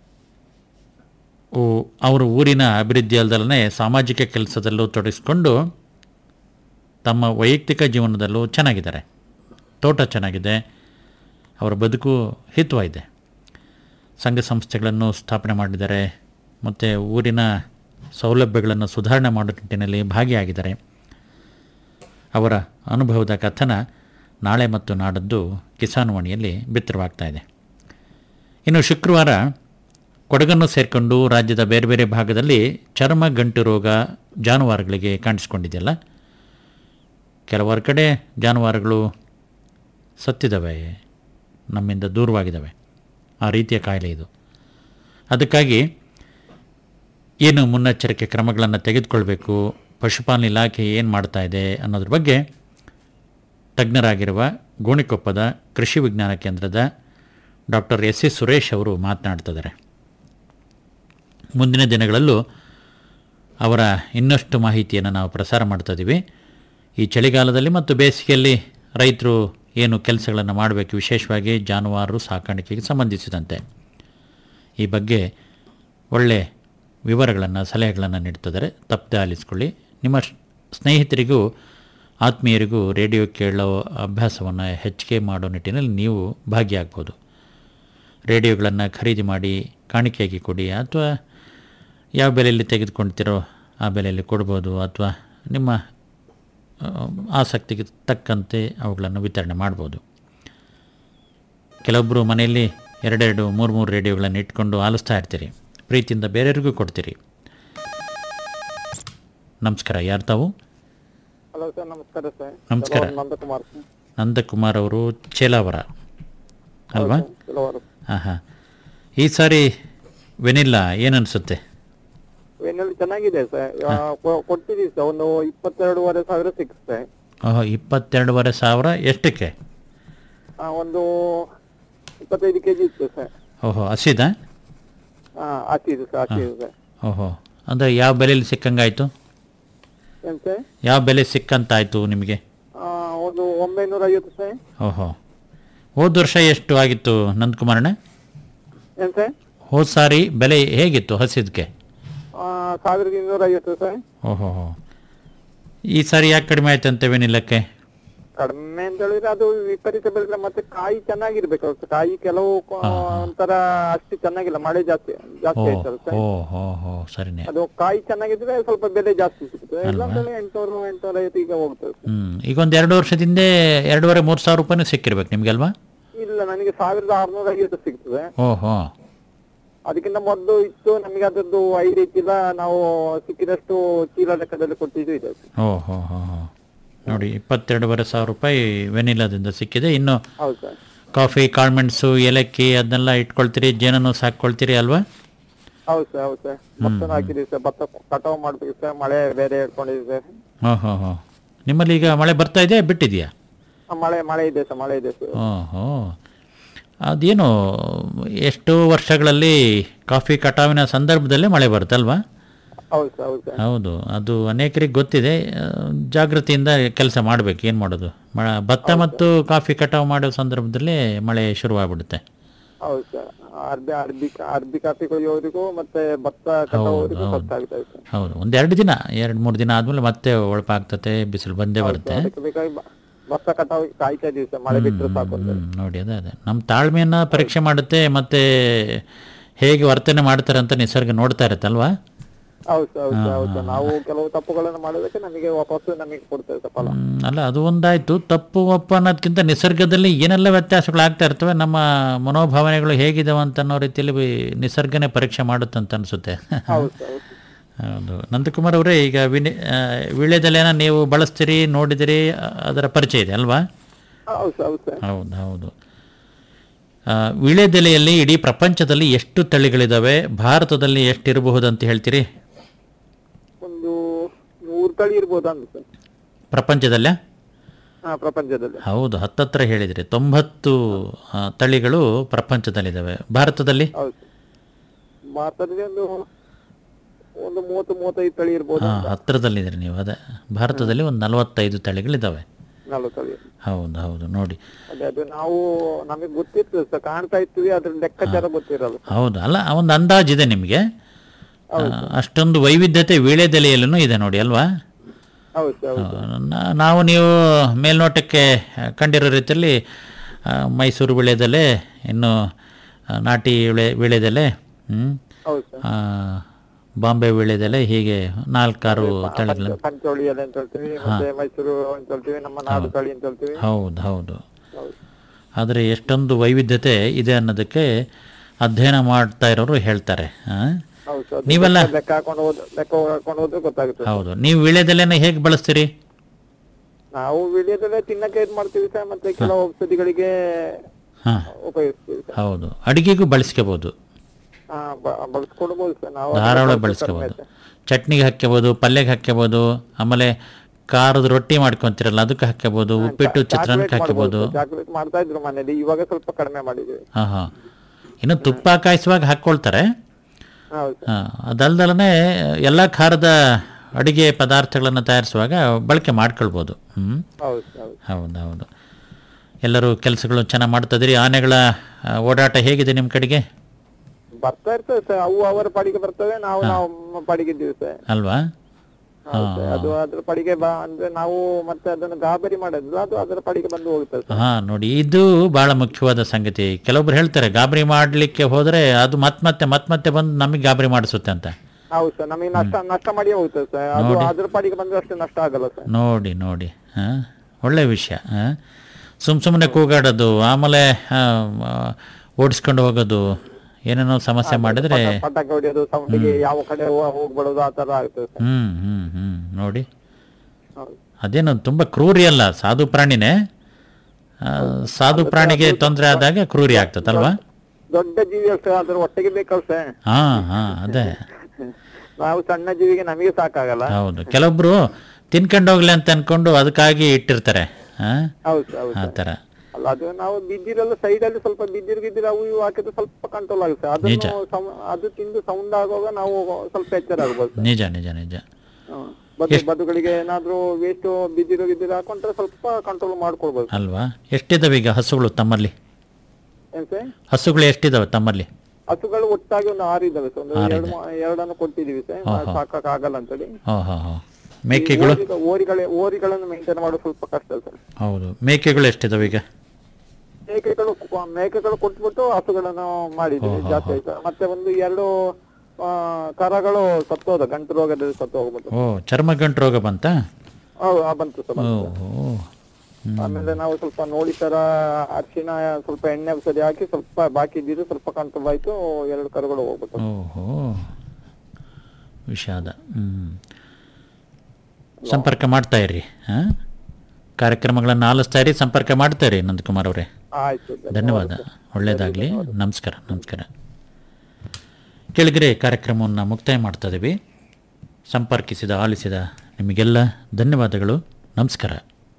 ಊ- ಅವರು ಊರಿನ ಅಭಿವೃದ್ಧಿ ಅಲ್ಲದಲ್ಲೇ ಸಾಮಾಜಿಕ ಕೆಲಸದಲ್ಲೂ ತೊಡಗಿಸ್ಕೊಂಡು ತಮ್ಮ ವೈಯಕ್ತಿಕ ಜೀವನದಲ್ಲೂ ಚೆನ್ನಾಗಿದ್ದಾರೆ ತೋಟ ಚೆನ್ನಾಗಿದೆ ಅವರ ಬದುಕು ಹಿತವಾಗಿದೆ ಸಂಘ ಸಂಸ್ಥೆಗಳನ್ನು ಸ್ಥಾಪನೆ ಮಾಡಿದ್ದಾರೆ ಮತ್ತು ಊರಿನ ಸೌಲಭ್ಯಗಳನ್ನು ಸುಧಾರಣೆ ಮಾಡೋ ನಿಟ್ಟಿನಲ್ಲಿ ಭಾಗಿಯಾಗಿದ್ದಾರೆ ಅವರ ಅನುಭವದ ಕಥನ ನಾಳೆ ಮತ್ತು ನಾಡದ್ದು ಕಿಸಾನ್ ವಾಣಿಯಲ್ಲಿ ಬಿತ್ತರವಾಗ್ತಾ ಇದೆ ಇನ್ನು ಶುಕ್ರವಾರ ಕೊಡಗನ್ನು ಸೇರಿಕೊಂಡು ರಾಜ್ಯದ ಬೇರೆ ಬೇರೆ ಭಾಗದಲ್ಲಿ ಚರ್ಮ ಗಂಟು ರೋಗ ಜಾನುವಾರುಗಳಿಗೆ ಕಾಣಿಸ್ಕೊಂಡಿದೆಯಲ್ಲ ಕೆಲವಾರು ಕಡೆ ಜಾನುವಾರುಗಳು ಸತ್ತಿದ್ದಾವೆ ನಮ್ಮಿಂದ ದೂರವಾಗಿದ್ದಾವೆ ಆ ರೀತಿಯ ಕಾಯಿಲೆ ಇದು ಅದಕ್ಕಾಗಿ ಏನು ಮುನ್ನೆಚ್ಚರಿಕೆ ಕ್ರಮಗಳನ್ನು ತೆಗೆದುಕೊಳ್ಬೇಕು ಪಶುಪಾಲನೆ ಇಲಾಖೆ ಏನು ಮಾಡ್ತಾ ಇದೆ ಅನ್ನೋದ್ರ ಬಗ್ಗೆ ತಜ್ಞರಾಗಿರುವ ಗೋಣಿಕೊಪ್ಪದ ಕೃಷಿ ವಿಜ್ಞಾನ ಕೇಂದ್ರದ ಡಾಕ್ಟರ್ ಎಸ್ ಎಸ್ ಸುರೇಶ್ ಅವರು ಮಾತನಾಡ್ತಿದ್ದಾರೆ ಮುಂದಿನ ದಿನಗಳಲ್ಲೂ ಅವರ ಇನ್ನಷ್ಟು ಮಾಹಿತಿಯನ್ನು ನಾವು ಪ್ರಸಾರ ಮಾಡ್ತಾ ಇದ್ದೀವಿ ಈ ಚಳಿಗಾಲದಲ್ಲಿ ಮತ್ತು ಬೇಸಿಗೆಯಲ್ಲಿ ರೈತರು ಏನು ಕೆಲಸಗಳನ್ನು ಮಾಡಬೇಕು ವಿಶೇಷವಾಗಿ ಜಾನುವಾರು ಸಾಕಾಣಿಕೆಗೆ ಸಂಬಂಧಿಸಿದಂತೆ ಈ ಬಗ್ಗೆ ಒಳ್ಳೆ ವಿವರಗಳನ್ನು ಸಲಹೆಗಳನ್ನು ನೀಡ್ತಿದ್ದಾರೆ ತಪ್ಪದೆ ಆಲಿಸ್ಕೊಳ್ಳಿ ನಿಮ್ಮ ಸ್- ಸ್ನೇಹಿತರಿಗೂ ಆತ್ಮೀಯರಿಗೂ ರೇಡಿಯೋ ಕೇಳೋ ಅಭ್ಯಾಸವನ್ನು ಹೆಚ್ಚಿಗೆ ಮಾಡೋ ನಿಟ್ಟಿನಲ್ಲಿ ನೀವು ಭಾಗಿಯಾಗ್ಬೋದು ರೇಡಿಯೋಗಳನ್ನು ಖರೀದಿ ಮಾಡಿ ಕಾಣಿಕೆಯಾಗಿ ಕೊಡಿ ಅಥವಾ ಯಾವ ಬೆಲೆಯಲ್ಲಿ ತೆಗೆದುಕೊಳ್ತೀರೋ ಆ ಬೆಲೆಯಲ್ಲಿ ಕೊಡ್ಬೋದು ಅಥವಾ ನಿಮ್ಮ ಆ, ಆಸಕ್ತಿಗೆ ತಕ್ಕಂತೆ ಅವುಗಳನ್ನು ವಿತರಣೆ ಮಾಡ್ಬೋದು ಕೆಲವೊಬ್ಬರು ಮನೆಯಲ್ಲಿ ಎರಡೆರಡು ಮೂರು ಮೂರು ರೇಡಿಯೋಗಳನ್ನು ಇಟ್ಕೊಂಡು ಆಲಿಸ್ತಾ ಇರ್ತೀರಿ ಪ್ರೀತಿಯಿಂದ ಬೇರೆಯವ್ರಿಗೂ ಕೊಡ್ತೀರಿ ನಮಸ್ಕಾರ ಯಾರು ತಾವು ಹಲೋ ಸರ್ ನಮಸ್ಕಾರ ಸರ್ ನಮಸ್ಕಾರ. ನಂದಕುಮಾರ್ ನಂದಕುಮಾರ್ ಅವರು ಚೇಲಾವರ ಅಲ್ವಾ ಕೆಲವರು ಹಾಂ ಹಾಂ ಈ ಸಾರಿ ವೆನಿಲ್ಲಾ ಏನನ್ಸುತ್ತೆ ವೆನ್ನಲ್ಲಿ ಚೆನ್ನಾಗಿದೆ ಸರ್ ಕೊಟ್ಟಿದ್ದೀವಿ ಸರ್ ಒಂದು ಇಪ್ಪತ್ತೆರಡೂವರೆ ಸಾವಿರ ಸಿಕ್ಸ್ ಓಹೋ ಇಪ್ಪತ್ತೆರಡುವರೆ ಸಾವಿರ ಎಷ್ಟಕ್ಕೆ ಒಂದು ಇಪ್ಪತ್ತೈದು ಕೆ ಜಿ ಇತ್ತು ಸರ್ ಓಹೋ ಹಸಿದಾ ಹಸಿದು ಸರ್ ಹಸಿದು ಸರ್ ಓಹೋ ಅಂದರೆ ಯಾವ ಬೆಲೆಯಲ್ಲಿ ಸಿಕ್ಕಂಗಾಯಿತು ಏನ್ ಸರ್ ಯಾವ ಬೆಲೆ ಸಿಕ್ಕಂತಾಯಿತು ನಿಮಗೆ ಆ, ಒಂದು ಒಂಬೈನೂರ ಐವತ್ತು ಸರ್ ಓಹೋ ಹೋದ ವರ್ಷ ಎಷ್ಟು ಆಗಿತ್ತು ನಂದಕುಮಾರಣ್ಣ ಏನ್ ಸರ್ ಹೋದ ಸಾರಿ ಬೆಲೆ ಹೇಗಿತ್ತು ಹಸಿದಕ್ಕೆ ಆ, ಸಾವಿರದ ಇನ್ನೂರ ಐವತ್ತು ಸರ್ ಓಹೋ ಹೋ ಈ ಸಾರಿ ಯಾಕೆ ಕಡಿಮೆ ಆಯ್ತಂತೆ ವೆನಿಲ್ಲಕ್ಕೆ ಕಡಿಮೆ ಅಂತ ಹೇಳಿದ್ರೆ ಅದು ವಿಪರೀತ ಬೆಳೆದ್ರೆ ಮತ್ತೆ ಕಾಯಿ ಚೆನ್ನಾಗಿರ್ಬೇಕು ಸರ್ ಕಾಯಿ ಕೆಲವು ಕೊ- ಒಂಥರ ಅಷ್ಟು ಚೆನ್ನಾಗಿಲ್ಲ ಮಳೆ ಜಾಸ್ತಿ ಜಾಸ್ತಿ ಓ ಆಯ್ತಲ್ಲ ಸರ್ ಓ ಹೋ ಹೋ ಸರಿನೇ ಅದು ಕಾಯಿ ಚೆನ್ನಾಗಿದ್ರೆ ಸ್ವಲ್ಪ ಬೆಲೆ ಜಾಸ್ತಿ ಸಿಗ್ತದೆ ಇಲ್ಲಾಂದ್ರೆ ಎಂಟುನೂರು ಎಂಟುನೂರ ಐವತ್ತು ಈಗ ಹೋಗ್ತದೆ ಸರ್. ಹ್ಞೂ ಈಗ ಒಂದು ಎರಡು ವರ್ಷದಿಂದ ಎರಡೂವರೆ ಮೂರು ಸಾವಿರ ರೂಪಾಯಿನೂ ಸಿಕ್ಕಿರ್ಬೇಕು ನಿಮಗಲ್ವಾ ಇಲ್ಲ ನನಗೆ ಸಾವಿರದ ಆರ್ನೂರ ಐವತ್ತು ಸಿಗ್ತದೆ ಓಹೋ ಅದಕ್ಕಿಂತ ಮೊದಲು ಇತ್ತು ನಮಗೆ ಅದರದ್ದು ಐದು ಇತ್ತಿಲ್ಲ ನಾವು ಸಿಕ್ಕಿದಷ್ಟು ಚೀಲ ಲೆಕ್ಕದಲ್ಲಿ ಕೊಟ್ಟಿದ್ದು ಇದೆ ಓ ಹೋ ಹೋ ಹೋ ನೋಡಿ ಇಪ್ಪತ್ತೆರಡುವರೆ ಸಾವಿರ ರೂಪಾಯಿ ವೆನಿಲಾದಿಂದ ಸಿಕ್ಕಿದೆ ಇನ್ನು ಹೌದು ಸರ್ ಕಾಫಿ ಕಾಳ್ಮೆಣಸು ಏಲಕ್ಕಿ ಅದನ್ನೆಲ್ಲ ಇಟ್ಕೊಳ್ತೀರಿ ಜೇನನ್ನು ಸಾಕ್ಕೊಳ್ತೀರಿ ಅಲ್ವಾ ಹೌದು ಸರ್ ಹೌದು ಸರ್ ಭತ್ತ ಹಾಕಿದೀವಿ ಸರ್ ಭತ್ತ ಕಟಾವು ಮಾಡ್ಬೇಕು ಸರ್ ಮಳೆ ಬೇರೆ ಹೇಳ್ಕೊಂಡಿದೆ ಸರ್ ಹೋ ಹೋ ಹೋ ನಿಮ್ಮಲ್ಲಿ ಈಗ ಮಳೆ ಬರ್ತಾ ಇದೆಯಾ ಬಿಟ್ಟಿದೆಯಾ ಆ, ಮಳೆ ಮಳೆ ಇದೆ ಸರ್ ಮಳೆ ಇದೆ ಸರ್ ಓಹೋ ಅದೇನು ಎಷ್ಟೋ ವರ್ಷಗಳಲ್ಲಿ ಕಾಫಿ ಕಟಾವಿನ ಸಂದರ್ಭದಲ್ಲೇ ಮಳೆ ಬರುತ್ತಲ್ವಾ ಹೌದು ಸರ್ ಹೌದು ಸರ್ ಹೌದು ಅದು ಅನೇಕರಿಗೆ ಗೊತ್ತಿದೆ ಆ, ಜಾಗೃತಿಯಿಂದ ಕೆಲಸ ಮಾಡಬೇಕು ಏನು ಮಾಡೋದು ಮ ಭತ್ತ ಮತ್ತು ಕಾಫಿ ಕಟಾವು ಮಾಡೋ ಸಂದರ್ಭದಲ್ಲೇ ಮಳೆ ಶುರುವಾಗ್ಬಿಡುತ್ತೆ ಹೌದು ಸರ್ ಅರ್ಬಿ ಅರ್ಬಿ ಅರ್ಬಿ ಕಾಫಿ ಕೊಯ್ಯೋರಿಗೂ ಮತ್ತೆ ಭತ್ತ ಕಟಾವೋರಿಗೂ ಕಷ್ಟ ಆಗ್ತಾ ಇದೆ ಸರ್ ಹೌದು ಒಂದೆರಡು ದಿನ ಎರಡು ಮೂರು ದಿನ ಆದಮೇಲೆ ಮತ್ತೆ ಒಳಪಾಗ್ತತೆ ಬಿಸಿಲು ಬಂದೇ ಬರುತ್ತೆ ಅದಕ್ಕೆ ಬೇಕಾಗಿ ಬ- ಭತ್ತ ಕಟಾವು ಕಾಯ್ತಾ ಇದೀವಿ ಸರ್ ಮಳೆ ಬಿಟ್ಟರೆ ಸಾಕು ಅಂತ ಹ್ಮ್, ನೋಡಿ ಅದೇ ಅದೇ ನಮ್ಮ ತಾಳ್ಮೆಯನ್ನು ಪರೀಕ್ಷೆ ಮಾಡುತ್ತೆ ಮತ್ತು ಹೇಗೆ ವರ್ತನೆ ಮಾಡ್ತಾರೆ ಅಂತ ನಿಸರ್ಗ ನೋಡ್ತಾ ಇರುತ್ತಲ್ವಾ ಹೌದು ಸರ್ ಹೌದು ಸರ್ ಹೌದು ಸರ್ ನಾವು ಕೆಲವು ತಪ್ಪುಗಳನ್ನು ಮಾಡೋದಕ್ಕೆ ನಮಗೆ ವಾಪಸ್ ನಮಗೆ ಕೊಡ್ತೇವೆ ಸರ್ ಫಲ ಹ್ಮ್, ಅಲ್ಲ ಅದು ಒಂದಾಯಿತು ತಪ್ಪು ಒಪ್ಪು ಅನ್ನೋದಕ್ಕಿಂತ ನಿಸರ್ಗದಲ್ಲಿ ಏನೆಲ್ಲ ವ್ಯತ್ಯಾಸಗಳಾಗ್ತಾ ಇರ್ತವೆ ನಮ್ಮ ಮನೋಭಾವನೆಗಳು ಹೇಗಿದಾವೆ ಅಂತ ಅನ್ನೋ ರೀತಿಯಲ್ಲಿ ವಿ- ನಿಸರ್ಗನೇ ಪರೀಕ್ಷೆ ಮಾಡುತ್ತಂತ ಅನಿಸುತ್ತೆ ಹೌದು ಸರ್ ಹೌದು ಹೌದು ನಂದಕುಮಾರ್ ಅವರೇ ಈಗ ವಿನಿ ಆ, ವೀಳ್ಯದೆಲೆನ ನೀವು ಬಳಸ್ತೀರಿ ನೋಡಿದಿರಿ ಅ- ಅದರ ಪರಿಚಯ ಇದೆ ಅಲ್ವಾ ಹೌದು ಸರ್ ಹೌದು ಸರ್ ಹೌದು ಹೌದು ಆ, ವೀಳ್ಯದೆಲೆಯಲ್ಲಿ ಇಡೀ ಪ್ರಪಂಚದಲ್ಲಿ ಎಷ್ಟು ತಳಿಗಳಿದ್ದಾವೆ ಭಾರತದಲ್ಲಿ ಎಷ್ಟಿರಬಹುದು ಅಂತ ಹೇಳ್ತೀರಿ ಒಂದು ನೂರು ತಳಿ ಇರ್ಬೋದು ಅಂತ ಸರ್ ಪ್ರಪಂಚದಲ್ಲೇ ಹಾ ಪ್ರಪಂಚದಲ್ಲಿ ಹೌದು ಹತ್ತತ್ರ ಹೇಳಿದ್ರಿ ತೊಂಬತ್ತು ಆ, ತಳಿಗಳು ಪ್ರಪಂಚದಲ್ಲಿದ್ದಾವೆ ಭಾರತದಲ್ಲಿ ಹೌದು ಸರ್ ಭಾರತದಲ್ಲಿ ಒಂದು ಒಂದು ಮೂವತ್ತು ಮೂವತ್ತೈದು ತಳಿ ಇರ್ಬೋದು ಹಾಂ ಹತ್ತಿರದಲ್ಲಿದ್ದೀರಿ ನೀವು ಅದೇ ಭಾರತದಲ್ಲಿ ಒಂದು ನಲವತ್ತೈದು ತಳಿಗಳಿದ್ದಾವೆ ನಲ್ವತ್ತು ತಳಿ ಹೌದು ಹೌದು ನೋಡಿ ಅದೇ ಅದು ನಾವು ನಮಗೆ ಗೊತ್ತಿರ್ತದೆ ಸರ್ ಕಾಣ್ತಾ ಇರ್ತೀವಿ ಅದ್ರ ಲೆಕ್ಕಾಚಾರ ಗೊತ್ತಿರಲ್ಲ ಹೌದು ಅಲ್ಲ ಒಂದು ಅಂದಾಜಿದೆ ನಿಮಗೆ ಆ, ಅಷ್ಟೊಂದು ವೈವಿಧ್ಯತೆ ವೀಳ್ಯದೆಲೆಯಲ್ಲೂ ಇದೆ ನೋಡಿ ಅಲ್ವಾ ಹೌದು ಸರ್ ಹೌದು ನಾ- ನಾವು ನೀವು ಮೇಲ್ನೋಟಕ್ಕೆ ಕಂಡಿರೋ ರೀತಿಯಲ್ಲಿ ಆ, ಮೈಸೂರು ವೀಳ್ಯದೆಲೆ ಇನ್ನು ಆ, ನಾಟಿ ವಿಳೆ ವೀಳ್ಯದೆಲೆ ಹ್ಮ್, ಹೌದು ಸರ್ ಆ, ಬಾಂಬೆ ವೀಳ್ಯದೆಲೆ ಹೀಗೆ ನಾಲ್ಕಾರು ತಳಿಗಳು ಪಂಚೋಳಿ ಎಲೆ ಅಂತ ಹೇಳ್ತೀವಿ ಮತ್ತೆ ಮೈಸೂರು ಅಂತ ಹೇಳ್ತೀವಿ ನಮ್ಮ ನಾಡು ತಳಿ ಅಂತ ಹೇಳ್ತೀವಿ ಹೌದು ಹೌದು ಹೌದು. ಆದರೆ ಎಷ್ಟೊಂದು ವೈವಿಧ್ಯತೆ ಇದೆ ಅನ್ನೋದಕ್ಕೆ ಅಧ್ಯಯನ ಮಾಡ್ತಾ ಇರೋರು ಹೇಳ್ತಾರೆ ಆ? ಹೌದು ಸರ್ ನೀವೆಲ್ಲ ಲೆಕ್ಕ ಹಾಕೊಂಡು ಹೋದ್ ಲೆಕ್ಕ ಹಾಕೊಂಡು ಹೋದ್ರೆ ಗೊತ್ತಾಗುತ್ತೆ ಸರ್. ಹೌದು ನೀವು ವೀಳ್ಯದೆಲೆನ ಹೇಗೆ ಬಳಸ್ತೀರಿ ನಾವು ವಿಡಿಯೋದಲ್ಲೇ ತಿನ್ನಕ್ಕೆ ಇದ್ ಮಾಡ್ತೀವಿ ಸರ್ ಮತ್ತೆ ಕೆಲವು ಔಷಧಿಗಳಿಗೆ ಹಾಂ ಉಪಯೋಗಿಸ್ತೀವಿ ಸರ್ ಹೌದು ಅಡಿಗೆಗೂ ಬಳಸ್ಕೋಬೋದು ಹಾ ಬ- ಬಳಸ್ಕೊಡ್ಬೋದು ಸರ್ ನಾವು ಧಾರಾಳ ಅದನ್ನ ಬಳಸ್ಕೋಬೋದು ಕಡಿಮೆ ಚಟ್ನಿಗೆ ಹಾಕ್ಕೋಬೋದು ಪಲ್ಯಗೆ ಹಾಕ್ಕೋಬೋದು ಆಮೇಲೆ ಖಾರದ ರೊಟ್ಟಿ ಮಾಡ್ಕೊಂತೀರಲ್ಲ ಅದಕ್ಕೆ ಹಾಕ್ಕೋಬೋದು ಉಪ್ಪಿಟ್ಟು ಚಿತ್ರಾನ್ನಕ್ಕೆ ಹಾಕ್ಕೋಬೋದು ಚಾಕ್ಲೇಟ್ ಮಾಡ್ತಾ ಇದ್ರು ಮನೇಲಿ ಇವಾಗ ಸ್ವಲ್ಪ ಕಡಿಮೆ ಮಾಡಿದ್ವಿ ಹಾಂ ಹಾಂ ಇನ್ನು ತುಪ್ಪ ಕಾಯಿಸುವಾಗ ಹಾಕ್ಕೊಳ್ತಾರೆ ಹೌದು ಸರ್ ಹಾಂ ಅದಲ್ದಲೇ ಎಲ್ಲ ಖಾರದ ಅಡಿಗೆ ಪದಾರ್ಥಗಳನ್ನು ತಯಾರಿಸುವಾಗ ಬಳಕೆ ಮಾಡ್ಕೊಳ್ಬೋದು ಹ್ಞೂ ಹೌದು ಸರ್, ಹೌದು ಹೌದು ಹೌದು ಎಲ್ಲರೂ ಕೆಲಸಗಳು ಚೆನ್ನಾಗಿ ಮಾಡ್ತಿದ್ರಿ ಆನೆಗಳ ಆ, ಓಡಾಟ ಹೇಗಿದೆ ನಿಮ್ಮ ಕಡೆಗೆ ಬರ್ತಾ ಇರ್ತದೆ ಸರ್ ಅವು ಅವರ ಪಾಡಿಗೆ ಬರ್ತವೆ ನಾವು ನಮ್ಮ ಪಾಡಿಗೆ ಇದ್ದೀವಿ ಸರ್ ಅಲ್ವಾ ಹೌದು ಸರ್. ಅದು ಅದ್ರ ಪಾಡಿಗೆ ಬಾ ಅಂದ್ರೆ ನಾವು ಮತ್ತೆ ಅದನ್ನು ಗಾಬರಿ ಮಾಡೋದು ಅದು ಅದರ ಪಾಡಿಗೆ ಬಂದು ಹೋಗ್ತದೆ ಸರ್ ಹಾಂ ನೋಡಿ ಇದು ಭಾಳ ಮುಖ್ಯವಾದ ಸಂಗತಿ ಕೆಲವೊಬ್ರು ಹೇಳ್ತಾರೆ ಗಾಬರಿ ಮಾಡಲಿಕ್ಕೆ ಹೋದರೆ ಅದು ಮತ್ತೆ ಮತ್ತೆ ಮತ್ತೆ ಮತ್ತೆ ಬಂದು ನಮಗೆ ಗಾಬರಿ ಮಾಡಿಸುತ್ತೆ ಅಂತ ಹೌದು ಸರ್ ನಮಗೆ ನಷ್ಟ ನಷ್ಟ ಮಾಡಿ ಹೋಗ್ತದೆ ಸರ್ ಅದು ಅದ್ರ ಪಾಡಿಗೆ ಬಂದ್ರೆ ಅಷ್ಟು ನಷ್ಟ ಆಗಲ್ಲ ಸರ್ ನೋಡಿ ನೋಡಿ ಹಾಂ ಒಳ್ಳೆಯ ವಿಷಯ ಹಾಂ ಸುಮ್ಮ ಸುಮ್ಮನೆ ಕೂಗಾಡೋದು ಆಮೇಲೆ ಓಡಿಸ್ಕೊಂಡು ಹೋಗೋದು ಏನೇನೋ ಸಮಸ್ಯೆ ಮಾಡಿದರೆ ಪಟಾಕಿ ಹೊಡೆಯೋದು ಸೌಂಡಿಗೆ ಯಾವ ಕಡೆ ಹೋ- ಹೋಗ್ಬಿಡೋದು ಆ ತರ ಆಗ್ತದೆ ಸರ್ ಹ್ಞೂ ಹ್ಞೂ ಹ್ಞೂ ನೋಡಿ ಹೌದು ಅದೇನು ತುಂಬ ಕ್ರೂರಿ ಅಲ್ಲ ಸಾಧು ಪ್ರಾಣಿನೇ ಆ, ಸಾಧು ಪ್ರಾಣಿಗೆ ತೊಂದರೆ ಆದಾಗ ಕ್ರೂರಿ ಆಗ್ತದಲ್ವಾ ದೊಡ್ಡ ಜೀವಿ ಅಷ್ಟೇ ಅದ್ರ ಒಟ್ಟಿಗೆ ಬೇಕಲ್ಲ ಸರ್ ಹಾಂ ಹಾಂ ಅದೇ ನಾವು ಸಣ್ಣ ಜೀವಿಗೆ ನಮಗೆ ಸಾಕಾಗಲ್ಲ ಹೌದು ಕೆಲವೊಬ್ರು ತಿನ್ಕೊಂಡು ಹೋಗ್ಲಿ ಅಂತ ಅನ್ಕೊಂಡು ಅದಕ್ಕಾಗಿ ಇಟ್ಟಿರ್ತಾರೆ ಹಾಂ ಹೌದು ಸರ್, ಹೌದು ಆ ಸರ್. ಥರ ಅಲ್ಲ ಅದು ನಾವು ಬಿದ್ದಿರೆಲ್ಲ ಸೈಡ್ ಅಲ್ಲಿ ಸ್ವಲ್ಪ ಬಿದ್ದಿರು ಗಿದ್ದಿರು ಅವು ಇವು ಹಾಕಿದ್ರೆ ಸ್ವಲ್ಪ ಕಂಟ್ರೋಲ್ ಆಗುತ್ತೆ ಅದನ್ನು ಸೌ- ಅದು ತಿಂದು ಸೌಂಡ್ ಆಗುವಾಗ ನಾವು ಸ್ವಲ್ಪ ಎಚ್ಚರ ಆಗ್ಬೋದು ಸರ್. ನಿಜ ನಿಜ ನಿಜ ಹ್ಮ್. ಬದು ಬದುಗಳಿಗೆ ಏನಾದ್ರೂ ವೇಸ್ಟ್ ಬಿದ್ದಿರು ಗಿದ್ದಿರು ಹಾಕೊಂಡ್ರೆ ಸ್ವಲ್ಪ ಕಂಟ್ರೋಲ್ ಮಾಡ್ಕೊಳ್ಬೋದು ಅಲ್ವಾ ಎಷ್ಟಿದಾವೆ ಈಗ ಹಸುಗಳು ತಮ್ಮಲ್ಲಿ ಏನ್ ಸರ್ ಹಸುಗಳು ಎಷ್ಟಿದಾವೆ ತಮ್ಮಲ್ಲಿ ಹಸುಗಳು ಒಟ್ಟಾಗಿ ಒಂದು ಆರು ಇದಾವೆ ಸರ್ ಒಂದು ಎರಡು ಮಾ- ಎರಡನ್ನು ಕೊಟ್ಟಿದೀವಿ ಸರ್ ಸಾಕಕ್ ಆಗಲ್ಲ ಅಂತೇಳಿ ಹೋ ಹೋ ಹೋ ಮೇಕೆಗಳು ಓರಿಗ- ಓರಿಗಳೇ ಓರಿಗಳನ್ನು ಮೇಂಟೈನ್ ಮಾಡೋದು ಸ್ವಲ್ಪ ಕಷ್ಟ ಸರ್ ಹೌದು ಮೇಕೆಗಳು ಎಷ್ಟಿದಾವೆ ಈಗ ಮೇಕೆಗಳು ಕ- ಮೇಕೆಗಳು ಕೊಟ್ಬಿಟ್ಟು ಹಸುಗಳನ್ನು ಮಾಡಿದ್ವಿ ಜಾಸ್ತಿ ಆಯ್ತು ಮತ್ತೆ ಒಂದು ಎರಡು ಆ, ಕರಗಳು ಸತ್ತೋದ ಗಂಟು ರೋಗದಲ್ಲಿ ಸತ್ತು ಹೋಗ್ಬಿಟ್ಟು ಓ ಚರ್ಮ ಗಂಟು ರೋಗ ಬಂತಾ ಹೌದು ಆ ಬಂತು ಸರ್ ಬಂತು. ಓಹೋ ಆಮೇಲೆ ನಾವು ಸ್ವಲ್ಪ ನೋಡಿ ತರ ಅರಿಶಿನ ಸ್ವಲ್ಪ ಎಣ್ಣೆ ಔಷಧಿ ಹಾಕಿ ಸ್ವಲ್ಪ ಬಾಕಿ ಇದ್ದಿದ್ದು ಸ್ವಲ್ಪ ಕಂಟ್ರೋಲ್ ಆಯ್ತು ಎರಡು ಕರುಗಳು ಹೋಗ್ಬಿಟ್ಟು ಓಹೋ ವಿಷಾದ ಹ್ಞೂ ಸಂಪರ್ಕ ಮಾಡ್ತಾ ಇರ್ರಿ ಹಾಂ ಕಾರ್ಯಕ್ರಮಗಳನ್ನು ಆಲಿಸ್ತಾ ಇರಿ ಸಂಪರ್ಕ ಮಾಡ್ತಾ ಇರಿ ನಂದಕುಮಾರ್ ಅವರೇ ಆಯ್ತು ಧನ್ಯವಾದ ಒಳ್ಳೆಯದಾಗಲಿ ನಮಸ್ಕಾರ ನಮಸ್ಕಾರ ಕೆಳಗರೆ ಕಾರ್ಯಕ್ರಮವನ್ನು ಮುಕ್ತಾಯ ಮಾಡ್ತಾ ಇದ್ದೀವಿ ಸಂಪರ್ಕಿಸಿದ ಆಲಿಸಿದ ನಿಮಗೆಲ್ಲ ಧನ್ಯವಾದಗಳು ನಮಸ್ಕಾರ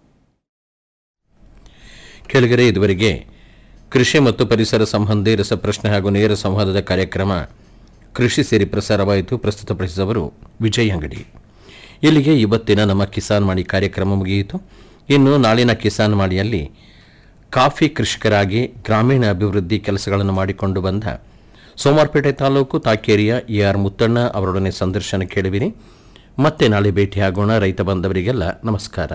ಕೆಳಗರೆ ಇದುವರೆಗೆ ಕೃಷಿ ಮತ್ತು ಪರಿಸರ ಸಂಬಂಧಿ ರಸಪ್ರಶ್ನೆ ಹಾಗೂ ನೇರ ಸಂವಾದದ ಕಾರ್ಯಕ್ರಮ ಕೃಷಿ ಸೇರಿ ಪ್ರಸಾರವಾಯಿತು ಪ್ರಸ್ತುತಪಡಿಸಿದವರು ವಿಜಯ್ ಅಂಗಡಿ ಇಲ್ಲಿಗೆ ಇವತ್ತಿನ ನಮ್ಮ ಕಿಸಾನ್ ಮಾಡಿ ಕಾರ್ಯಕ್ರಮ ಮುಗಿಯಿತು ಇನ್ನು ನಾಳಿನ ಕಿಸಾನ್ ಮಾಡಿಯಲ್ಲಿ ಕಾಫಿ ಕೃಷಿಕರಾಗಿ ಗ್ರಾಮೀಣ ಅಭಿವೃದ್ಧಿ ಕೆಲಸಗಳನ್ನು ಮಾಡಿಕೊಂಡು ಬಂದ ಸೋಮಾರ್ಪೇಟೆ ತಾಲೂಕು ತಾಕೇರಿಯ ಎ ಆರ್ ಮುತ್ತಣ್ಣ ಅವರೊಡನೆ ಸಂದರ್ಶನ ಕೇಳುವಿರಿ ಮತ್ತೆ ನಾಳೆ ಭೇಟಿಯಾಗೋಣ ರೈತ ಬಂದವರಿಗೆಲ್ಲ ನಮಸ್ಕಾರ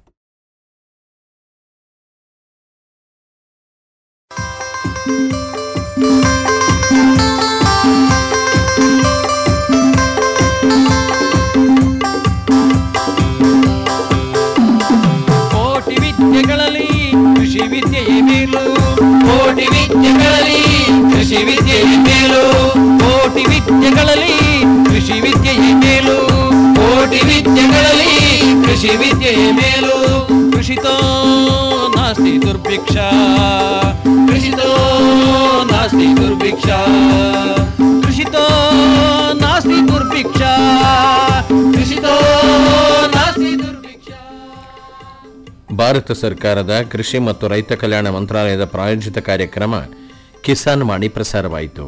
ಕೋಟಿ ವಿದ್ಯೆಗಳಲ್ಲಿ ಕೃಷಿ ವಿದ್ಯೆಯೇ ಮೇಲು ಕೋಟಿ ವಿದ್ಯೆಗಳಲ್ಲಿ ಕೃಷಿ ವಿದ್ಯೆಯೇ ಮೇಲು ಕೋಟಿ ವಿದ್ಯೆಗಳಲ್ಲಿ ಕೃಷಿ ವಿದ್ಯೆಯೇ ಮೇಲು ಕೋಟಿ ವಿದ್ಯೆಗಳಲ್ಲಿ ಕೃಷಿ ವಿದ್ಯೆಯೇ ಮೇಲು ಕೃಷಿತೋ ನಾಸ್ತಿ ದುರ್ಭಿಕ್ಷ ಕೃಷಿತೋ ನಾಸ್ತಿ ದುರ್ಭಿಕ್ಷ ಕೃಷಿತೋ ನಾಸ್ತಿ ದುರ್ಭಿಕ್ಷ ಕೃಷಿತೋ ನಾಸ್ತಿ ದುರ್ಭಿಕ್ಷ ಭಾರತ ಸರ್ಕಾರದ ಕೃಷಿ ಮತ್ತು ರೈತ ಕಲ್ಯಾಣ ಮಂತ್ರಾಲಯದ ಪ್ರಾಯೋಜಿತ ಕಾರ್ಯಕ್ರಮ ಕಿಸಾನ್ ವಾಣಿ ಪ್ರಸಾರವಾಯಿತು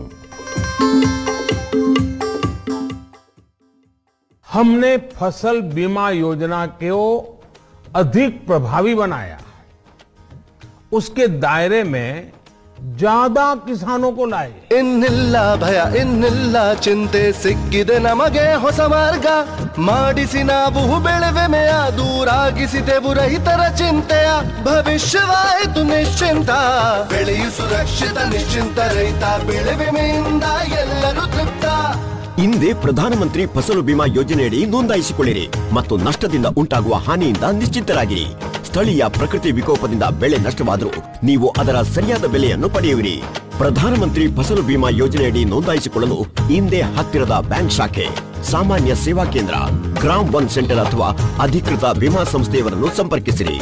हमने फसल बीमा योजना को अधिक प्रभावी बनाया उसके दायरे में ज्यादा किसानों को लाए ಇನ್ನಿಲ್ಲ ಭಯ ಇನ್ನಿಲ್ಲ ಚಿಂತೆ ಸಿಕ್ಕಿದೆ ನಮಗೆ ಹೊಸ ಮಾರ್ಗ ಮಾಡಿಸಿ ನಾವು ಬೆಳೆವೆಮೆಯ ದೂರಾಗಿಸಿದೆವು ರೈತರ ಚಿಂತೆಯ ಭವಿಷ್ಯವಾಯಿತು ನಿಶ್ಚಿಂತ ಬೆಳೆಯು ಸುರಕ್ಷಿತ ನಿಶ್ಚಿಂತ ರೈತ ಬೆಳೆ ವಿಮೆಯಿಂದ ಎಲ್ಲರೂ ತೃಪ್ತ ಹಿಂದೆ ಪ್ರಧಾನಮಂತ್ರಿ ಫಸಲು ಬಿಮಾ ಯೋಜನೆಯಡಿ ನೋಂದಾಯಿಸಿಕೊಳ್ಳಿರಿ ಮತ್ತು ನಷ್ಟದಿಂದ ಉಂಟಾಗುವ ಹಾನಿಯಿಂದ ನಿಶ್ಚಿಂತರಾಗಿರಿ ಸ್ಥಳೀಯ ಪ್ರಕೃತಿ ವಿಕೋಪದಿಂದ ಬೆಳೆ ನಷ್ಟವಾದರೂ ನೀವು ಅದರ ಸರಿಯಾದ ಬೆಲೆಯನ್ನು ಪಡೆಯುವಿರಿ ಪ್ರಧಾನಮಂತ್ರಿ ಫಸಲು ಬಿಮಾ ಯೋಜನೆಯಡಿ ನೋಂದಾಯಿಸಿಕೊಳ್ಳಲು ಹಿಂದೆ ಹತ್ತಿರದ ಬ್ಯಾಂಕ್ ಶಾಖೆ ಸಾಮಾನ್ಯ ಸೇವಾ ಕೇಂದ್ರ ಗ್ರಾಮ್ ಒನ್ ಸೆಂಟರ್ ಅಥವಾ ಅಧಿಕೃತ ವಿಮಾ ಸಂಸ್ಥೆಯವರನ್ನು ಸಂಪರ್ಕಿಸಿರಿ